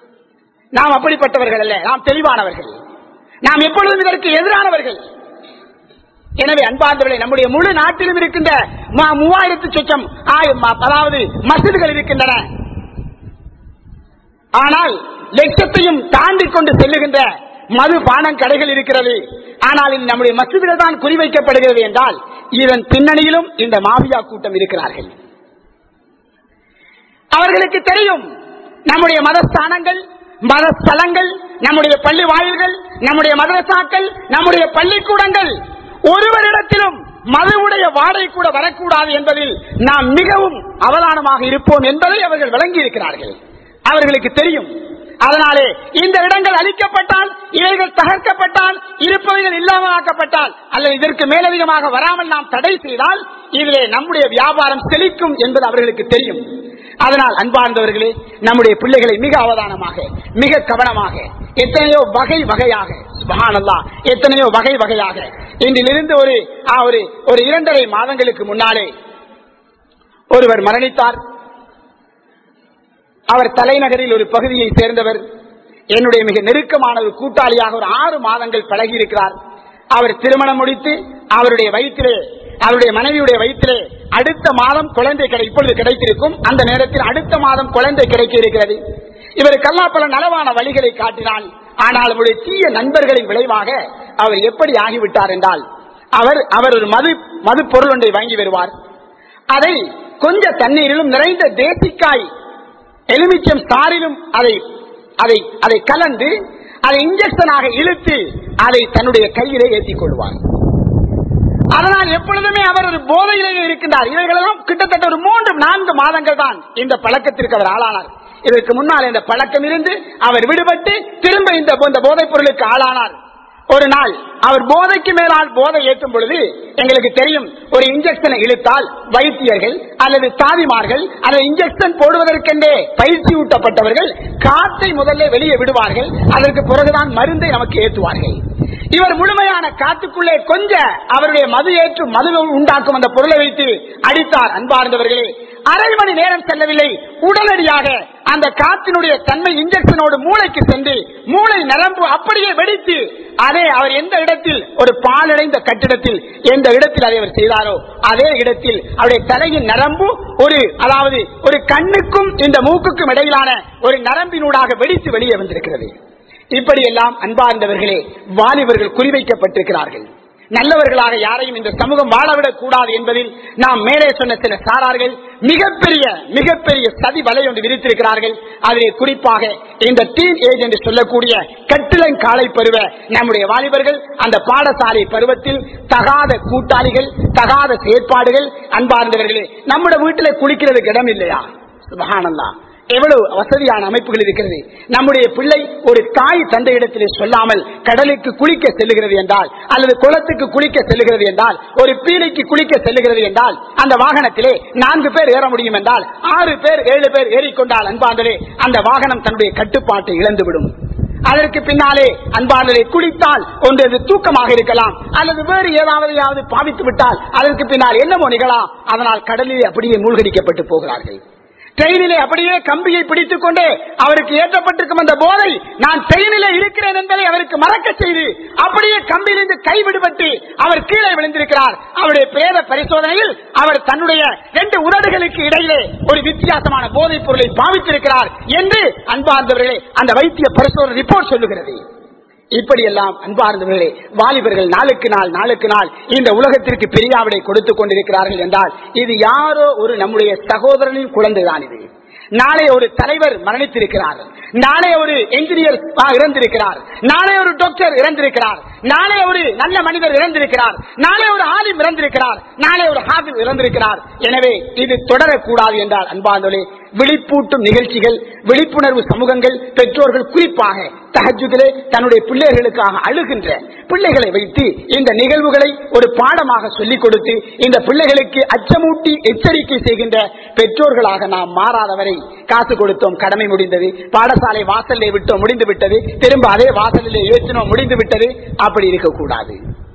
நாம் அப்படிப்பட்டவர்கள் அல்ல நாம் தெளிவானவர்கள் நாம் எப்பொழுதும் இதற்கு எதிரானவர்கள் எனவே அன்பார்ந்தவர்களே நம்முடைய முழு நாட்டிலும் இருக்கின்ற ம- மூவாயிரத்து சொச்சம் ஆய- ம- அதாவது மசிதுகள் இருக்கின்றன ஆனால் லட்சத்தையும் தாண்டி கொண்டு செல்லுகின்ற மது பானம் கடைகள் இருக்கிறது ஆனால் இது நம்முடைய மசிதிகள் தான் குறிவைக்கப்படுகிறது என்றால் இதன் பின்னணியிலும் இந்த மாபியா கூட்டம் இருக்கிறார்கள் அவர்களுக்கு தெரியும் நம்முடைய மதஸ்தானங்கள் மதஸ்தலங்கள் நம்முடைய பள்ளி வாயில்கள் நம்முடைய மதரசாக்கள் நம்முடைய பள்ளிக்கூடங்கள் ஒருவரிடத்திலும் மதுவுடைய வாடகை கூட வரக்கூடாது என்பதில் நாம் மிகவும் அவதானமாக இருப்போம் என்பதை அவர்கள் விளங்கி இருக்கிறார்கள் அவர்களுக்கு தெரியும் அதனாலே இந்த இடங்கள் அழிக்கப்பட்டால் இவைகள் தகர்க்கப்பட்டால் இருப்பவைகள் இல்லாமல் ஆக்கப்பட்டால் அல்லது இதற்கு மேலதிகமாக வராமல் நாம் தடை செய்தால் இதிலே நம்முடைய வியாபாரம் செழிக்கும் என்பது அவர்களுக்கு தெரியும் அதனால் அன்பார்ந்தவர்களே நம்முடைய பிள்ளைகளை மிக அவதானமாக மிக கவனமாக எத்தனையோ வகை வகையாக சுபஹானல்லாஹ் எத்தனையோ வகை வகையாக இன்றிலிருந்து ஒரு ஆ, ஒரு ஒரு இரண்டரை மாதங்களுக்கு முன்னாலே ஒருவர் மரணித்தார் அவர் தலைநகரில் ஒரு பகுதியை சேர்ந்தவர் என்னுடைய மிக நெருக்கமான ஒரு கூட்டாளியாக ஒரு ஆறு மாதங்கள் பழகி இருக்கிறார் அவர் திருமணம் முடித்து அவருடைய வயிற்றிலே அவருடைய மனைவியுடைய வயிற்றிலே அடுத்த மாதம் குழந்தை கிடை இப்பொழுது கிடைத்திருக்கும் அந்த நேரத்தில் அடுத்த மாதம் குழந்தை கிடைக்க இருக்கிறது இவருக்கெல்லாம் பல நலவான வழிகளை காட்டினான் ஆனால் அவருடைய தீய நண்பர்களின் விளைவாக அவர் எப்படி ஆகிவிட்டார் என்றால் அவர் அவர் ஒரு மது மது பொருள் ஒன்றை வாங்கி வருவார் அதை கொஞ்ச தண்ணீரிலும் நிறைந்த தேசிக்காய் எலுமிச்சம் சாரிலும் அதை அதை அதை கலந்து அதை இன்ஜெக்ஷனாக இழுத்து அதை தன்னுடைய கையிலே ஏற்றிக் கொள்வார் அதனால் எப்பொழுதுமே அவர் ஒரு போதையிலேயே இருக்கின்றார் இவைகளெல்லாம் கிட்டத்தட்ட ஒரு மூன்று நான்கு மாதங்கள் தான் இந்த பழக்கத்திற்கு அவர் ஆளானார் இதற்கு முன்னால் இந்த பழக்கம் இருந்து அவர் விடுபட்டு திரும்ப இந்த இந்த போதைப் பொருளுக்கு ஆளானார் ஒரு நாள் அவர் போதைக்கு மேலால் போதை ஏற்றும் பொழுது எங்களுக்கு தெரியும் ஒரு இன்ஜெக்ஷனை இழுத்தால் வைத்தியர்கள் அல்லது தாதிமார்கள் அல்லது இன்ஜெக்ஷன் போடுவதற்கென்றே பயிற்சி ஊட்டப்பட்டவர்கள் காத்தை முதல்ல வெளியே விடுவார்கள் அதற்கு பிறகுதான் மருந்தை நமக்கு ஏற்றுவார்கள் இவர் முழுமையான காத்துக்குள்ளே கொஞ்ச அவருடைய மது ஏற்று மது உண்டாக்கும் அந்த பொருளை வைத்து அடித்தார் அன்பார்ந்தவர்களே அரை மணி நேரம் செல்லவில்லை உடனடியாக அந்த காற்றினுடைய தன்மை இன்ஜெக்ஷனோடு மூளைக்கு சென்று மூளை நரம்பு அப்படியே வெடித்து அதே அவர் எந்த இடத்தில் ஒரு பாலடைந்த கட்டிடத்தில் எந்த இடத்தில் அதை அவர் செய்தாரோ அதே இடத்தில் அவருடைய தலையின் நரம்பு ஒரு அதாவது ஒரு கண்ணுக்கும் இந்த மூக்குக்கும் இடையிலான ஒரு நரம்பினூடாக வெடித்து வெளியே வந்திருக்கிறது இப்படியெல்லாம் அன்பார்ந்தவர்களே வாலிபர்கள் குறிவைக்கப்பட்டிருக்கிறார்கள் நல்லவர்களாக யாரையும் இந்த சமூகம் வாழவிடக் கூடாது என்பதில் நாம் மேலே சொன்ன சில சாரார்கள் மிகப்பெரிய மிகப்பெரிய சதி வலை ஒன்று விரித்திருக்கிறார்கள் அதிலே குறிப்பாக இந்த டீன் ஏஜ் என்று சொல்லக்கூடிய கட்டிலங் காலை பருவ நம்முடைய வாலிபர்கள் அந்த பாடசாலை பருவத்தில் தகாத கூட்டாளிகள் தகாத செயற்பாடுகள் அன்பார்ந்தவர்களே நம்முடைய வீட்டிலே குளிக்கிறதுக்கு இடம் இல்லையா சுபஹானல்லா எவ்வளவு வசதியான அமைப்புகள் இருக்கிறது நம்முடைய பிள்ளை ஒரு தாய் தந்தை இடத்திலே சொல்லாமல் கடலுக்கு குளிக்க செல்லுகிறது என்றால் அல்லது குளத்துக்கு குளிக்க செல்லுகிறது என்றால் ஒரு பீலைக்கு குளிக்க செல்லுகிறது என்றால் அந்த வாகனத்திலே நான்கு பேர் ஏற முடியும் என்றால் ஆறு பேர் ஏழு பேர் ஏறிக்கொண்டால் அன்பாந்தரே அந்த வாகனம் தன்னுடைய கட்டுப்பாட்டை இழந்துவிடும் அதற்கு பின்னாலே அன்பாளரை குளித்தால் ஒன்று அது தூக்கமாக இருக்கலாம் அல்லது வேறு ஏதாவது பாவித்து விட்டால் அதற்கு பின்னால் என்னமோ நிகழலாம் அதனால் கடலில் அப்படியே மூழ்கடிக்கப்பட்டு போகிறார்கள் ட்ரெயினிலே அப்படியே கம்பியை பிடித்துக் கொண்டு அவருக்கு ஏற்றப்பட்டிருக்கும் அந்த போதை நான் ட்ரெயினிலே இருக்கிறேன் என்பதை அவருக்கு மறக்க செய்து அப்படியே கம்பியிலிருந்து கை விடுபட்டு அவர் கீழே விழுந்திருக்கிறார் அவருடைய பிரேத பரிசோதனையில் அவர் தன்னுடைய ரெண்டு உதடுகளுக்கு இடையிலே ஒரு வித்தியாசமான போதைப் பொருளை பாவித்திருக்கிறார் என்று அன்பார்ந்தவர்களே அந்த வைத்திய பரிசோதனை ரிப்போர்ட் சொல்லுகிறது இப்படியெல்லாம் அன்பார்ந்தவர்களே வாலிபர்கள் நாளுக்கு நாள் நாளுக்கு நாள் இந்த உலகத்திற்கு பெரியாவிடை கொடுத்துக் கொண்டிருக்கிறார்கள் என்றால் இது யாரோ ஒரு நம்முடைய சகோதரனின் குழந்தைதான் இது நாளை ஒரு தலைவர் மரணித்திருக்கிறார் நாளை ஒரு என்ஜினியர் இறந்திருக்கிறார் நாளை ஒரு டாக்டர் இறந்திருக்கிறார் நாளை ஒரு நல்ல மனிதர் இறந்திருக்கிறார் நாளை ஒரு ஆலிம் இறந்திருக்கிறார் நாளை ஒரு ஹாபிப் இறந்திருக்கிறார் எனவே இது தொடரக்கூடாது என்றால் அன்பாந்தோலே விழிப்பூட்டும் நிகழ்ச்சிகள் விழிப்புணர்வு சமூகங்கள் பெற்றோர்கள் குறிப்பாக தகஜுகளே தன்னுடைய பிள்ளைகளுக்காக அழுகின்ற பிள்ளைகளை வைத்து இந்த நிகழ்வுகளை ஒரு பாடமாக சொல்லிக் கொடுத்து இந்த பிள்ளைகளுக்கு அச்சமூட்டி எச்சரிக்கை செய்கின்ற பெற்றோர்களாக நாம் மாறாதவரை காசு கொடுத்தோம் கடமை முடிந்தது பாடசாலை வாசலிலே விட்டோம் முடிந்து விட்டது திரும்ப அதே வாசலிலே ஏற்றினோம் முடிந்து விட்டது அப்படி இருக்கக்கூடாது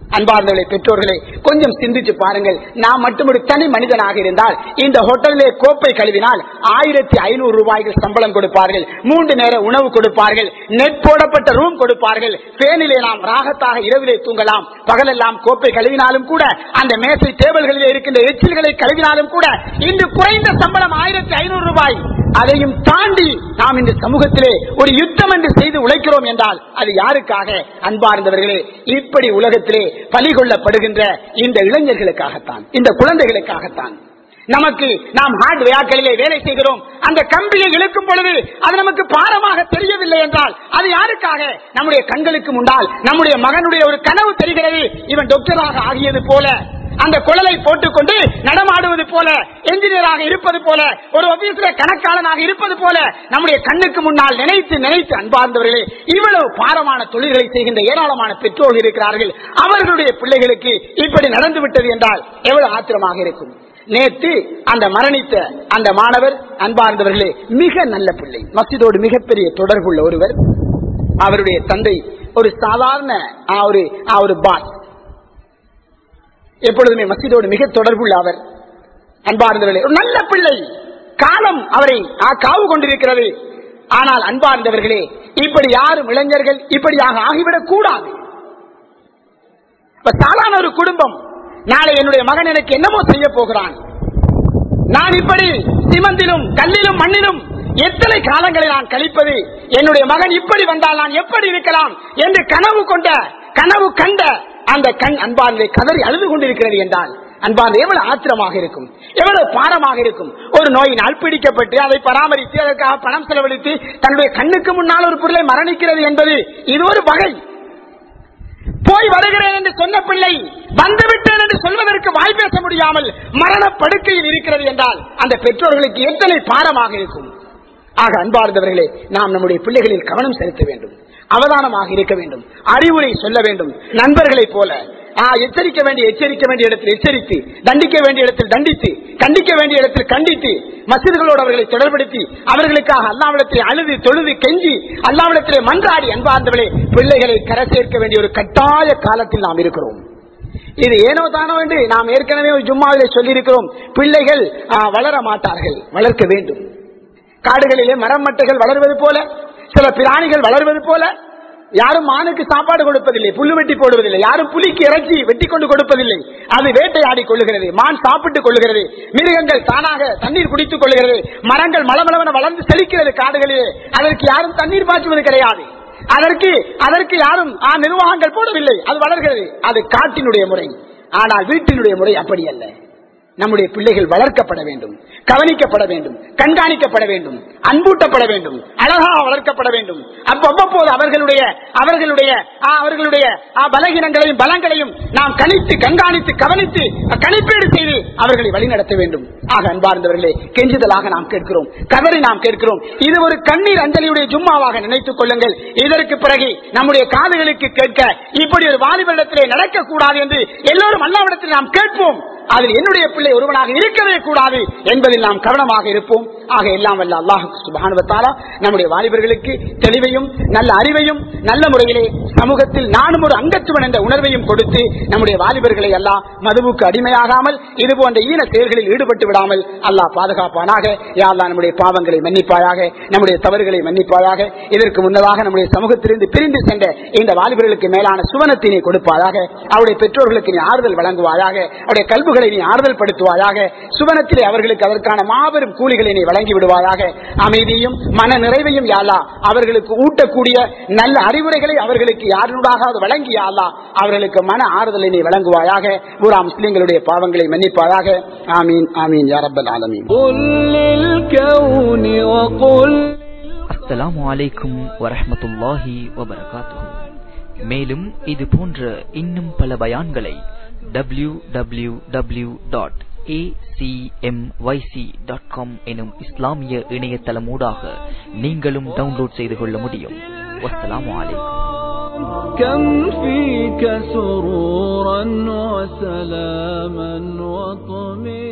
அன்பார்ந்தவர்களே பெற்றோர்களே கொஞ்சம் சிந்திச்சு பாருங்கள் நான் மட்டும் ஒரு தனி மனிதனாக இருந்தால் இந்த ஹோட்டலிலே கோப்பை கழுவினால் ஆயிரத்தி ஐநூறு ரூபாய்கள் சம்பளம் கொடுப்பார்கள் மூன்று நேர உணவு கொடுப்பார்கள் நெட் போடப்பட்ட ரூம் கொடுப்பார்கள் பேனிலே நாம் ராகத்தாக இரவிலே தூங்கலாம் பகலெல்லாம் கோப்பை கழுவினாலும் கூட அந்த மேசை டேபிள்களிலே இருக்கின்ற எச்சில்களை கழுவினாலும் கூட இன்று குறைந்த சம்பளம் ஆயிரத்தி ஐநூறு ரூபாய் அதையும் தாண்டி நாம் இந்த சமூகத்திலே ஒரு யுத்தம் என்று செய்து உழைக்கிறோம் என்றால் அது யாருக்காக அன்பார்ந்தவர்களே இப்படி உலகத்திலே பலி கொள்ளப்படுகின்ற இந்த இளைஞர்களுக்காகத்தான் இந்த குழந்தைகளுக்காகத்தான் நமக்கு நாம் ஹார்ட்வேர்களிலே வேலை செய்கிறோம் அந்த கம்பியை இழுக்கும் பொழுது அது நமக்கு பாரமாக தெரியவில்லை என்றால் அது யாருக்காக நம்முடைய கண்களுக்கு முன்னால் நம்முடைய மகனுடைய ஒரு கனவு தெரிகிறது இவன் டாக்டராக ஆகியது போல அந்த குழலை போட்டுக்கொண்டு நடமாடுவது போல என்ஜினியராக இருப்பது போல ஒரு ஆபீஸ்ல கணக்காளனாக இருப்பது போல நம்முடைய கண்ணுக்கு முன்னால் நினைத்து நினைத்து அன்பார்ந்தவர்களே இவ்வளவு பாரமான தொழில்களை செய்கின்ற ஏராளமான பெற்றோர்கள் இருக்கிறார்கள் அவர்களுடைய பிள்ளைகளுக்கு இப்படி நடந்து விட்டது என்றால் எவ்வளவு ஆத்திரமாக இருக்கும் நேற்று அந்த மரணித்த அந்த மாணவர் அன்பார்ந்தவர்களே மிக நல்ல பிள்ளை மசிதோடு மிகப்பெரிய தொடர்புள்ள ஒருவர் அவருடைய தந்தை ஒரு சாதாரண ஆ, ஒரு ஆ, ஒரு பாஸ் எப்பொழுதுமே மசிதோடு மிக தொடர்புள்ள அவர் அன்பார்ந்தவர்களே ஒரு நல்ல பிள்ளை காலம் அவரை ஆ, காவு கொண்டிருக்கிறது ஆனால் அன்பார்ந்தவர்களே இப்படி யாரும் இளைஞர்கள் இப்படியாக ஆகிவிடக் கூடாது இப்ப சாதாரண ஒரு குடும்பம் நாளை என்னுடைய மகன் எனக்கு என்னமோ செய்ய போகிறான் நான் இப்படி சிமந்திலும் கல்லிலும் மண்ணிலும் எத்தனை காலங்களை நான் கழிப்பது என்னுடைய மகன் இப்படி வந்தால் நான் எப்படி இருக்கலாம் என்று கனவு கொண்ட கனவு கண்ட அந்த கண் அன்பார்ந்தை கதறி அழுது கொண்டிருக்கிறது என்றால் அன்பார்ந்த எவ்வளவு ஆத்திரமாக இருக்கும் எவ்வளவு பாரமாக இருக்கும் ஒரு நோயினால் பிடிக்கப்பட்டு அதை பராமரித்து அதற்காக பணம் செலவழித்து தன்னுடைய கண்ணுக்கு முன்னால் ஒரு பொருளை மரணிக்கிறது என்பது இது ஒரு வகை போய் வருகிறேன் என்று சொன்ன பிள்ளை வந்துவிட்டேன் என்று சொல்வதற்கு வாய் பேச முடியாமல் மரண படுக்கையில் இருக்கிறது என்றால் அந்த பெற்றோர்களுக்கு எத்தனை பாரமாக இருக்கும் ஆக அன்பார்ந்தவர்களே நாம் நம்முடைய பிள்ளைகளில் கவனம் செலுத்த வேண்டும் அவதானமாக இருக்க வேண்டும் அறிவுரை சொல்ல வேண்டும் நண்பர்களைப் போல ஆ, எச்சரிக்க வேண்டிய எச்சரிக்க வேண்டிய இடத்தில் எச்சரித்து தண்டிக்க வேண்டிய இடத்தில் தண்டித்து கண்டிக்க வேண்டிய இடத்தில் கண்டித்து மசிதர்களோடு அவர்களை தொடர்படுத்தி அவர்களுக்காக அல்லாவிடத்தில் அழுது தொழுது கெஞ்சி அல்லாவிடத்திலே மன்றாடி அன்பார்ந்தவர்களே பிள்ளைகளை கரை சேர்க்க வேண்டிய ஒரு கட்டாய காலத்தில் நாம் இருக்கிறோம் இது ஏனோ தானோ என்று நாம் ஏற்கனவே ஒரு ஜும்மாவிலே சொல்லியிருக்கிறோம் பிள்ளைகள் ஆ, வளர மாட்டார்கள் வளர்க்க வேண்டும் காடுகளிலே மரம் மட்டைகள் வளர்வது போல சில பிராணிகள் வளர்வது போல யாரும் மானுக்கு சாப்பாடு கொடுப்பதில்லை புல்லு வெட்டி போடுவதில்லை யாரும் புலிக்கு இறைச்சி வெட்டி கொண்டு கொடுப்பதில்லை அது வேட்டையாடி கொள்ளுகிறது மான் சாப்பிட்டுக் கொள்ளுகிறது மிருகங்கள் தானாக தண்ணீர் குடித்துக் கொள்ளுகிறது மரங்கள் மலமளவன வளர்ந்து செழிக்கிறது காடுகளிலே அதற்கு யாரும் தண்ணீர் பாய்ச்சுவது கிடையாது அதற்கு அதற்கு யாரும் ஆ, நிர்வாகங்கள் போடவில்லை அது வளர்கிறது அது காட்டினுடைய முறை ஆனால் வீட்டினுடைய முறை அப்படி அல்ல நம்முடைய பிள்ளைகள் வளர்க்கப்பட வேண்டும் கவனிக்கப்பட வேண்டும் கண்காணிக்கப்பட வேண்டும் அன்பூட்டப்பட வேண்டும் அழகாக வளர்க்கப்பட வேண்டும் அப்ப அவ்வப்போது அவர்களுடைய அவர்களுடைய ஆ, அவர்களுடைய ஆ, பலகீனங்களையும் பலங்களையும் நாம் கணித்து கண்காணித்து கவனித்து கணிப்பீடு செய்து அவர்களை வழிநடத்த வேண்டும் ஆக அன்பார்ந்தவர்களே கெஞ்சுதலாக நாம் கேட்கிறோம் கதறி நாம் கேட்கிறோம் இது ஒரு கண்ணீர் அஞ்சலியுடைய ஜும்மாவாக நினைத்துக் கொள்ளுங்கள் இதற்கு பிறகு நம்முடைய காதுகளுக்கு கேட்க இப்படி ஒரு வாலிபரிடத்திலே நடக்கக்கூடாது என்று எல்லோரும் அல்லாவிடத்தில் நாம் கேட்போம் அதில் என்னுடைய பிள்ளை ஒருவனாக இருக்கவே கூடாது என்பதில் நாம் கவனமாக இருப்போம் ஆக எல்லாம் வல்ல அல்லாஹ் சுபானுவத்தாலா நம்முடைய வாலிபர்களுக்கு தெளிவையும் நல்ல அறிவையும் நல்ல முறையிலே சமூகத்தில் நானும் ஒரு அங்கத்துவன் என்ற உணர்வையும் கொடுத்து நம்முடைய வாலிபர்களை எல்லாம் மதுவுக்கு அடிமையாகாமல் இது போன்ற ஈன செயல்களில் ஈடுபட்டு விடாமல் அல்லாஹ் பாதுகாப்பானாக யா அல்லாஹ் நம்முடைய பாவங்களை மன்னிப்பாயாக நம்முடைய தவறுகளை மன்னிப்பாயாக இதற்கு முன்னதாக நம்முடைய சமூகத்திலிருந்து பிரிந்து சென்ற இந்த வாலிபர்களுக்கு மேலான சுவனத்தினை கொடுப்பாயாக அவருடைய பெற்றோர்களுக்கு நீ ஆறுதல் வழங்குவாயாக அவருடைய கல்புகளை நீ ஆறுதல் படுத்துவாயாக சுவனத்திலே அவர்களுக்கு அதற்கான மாபெரும் கூலிகளை நீ வழங்கி விடுவாயாக அமைதியும் மன நிறைவையும் யாலா அவர்களுக்கு ஊட்டக்கூடிய நல்ல அறிவுரைகளை அவர்களுக்கு யாருடாக வழங்கி யாலா அவர்களுக்கு மன ஆறுதலை நீ வழங்குவாயாக பூரா முஸ்லிம்களுடைய பாவங்களை மன்னிப்பாயாக ஆமீன் ஆமீன் யாரப்பல் ஆலமீன் قل للكون وقل அஸ்ஸலாமு அலைக்கும் வரஹ்மத்துல்லாஹி வபரகாத்துஹு மேலும் இது போன்ற இன்னும் பல பயான்களை W W W dot dot com எனும் இஸ்லாமிய இணையதளமூடாக நீங்களும் டவுன்லோட் செய்து கொள்ள முடியும் வஸ்ஸலாமு அலைக்கும் كم فيك سرورا وسلاما وطمئنا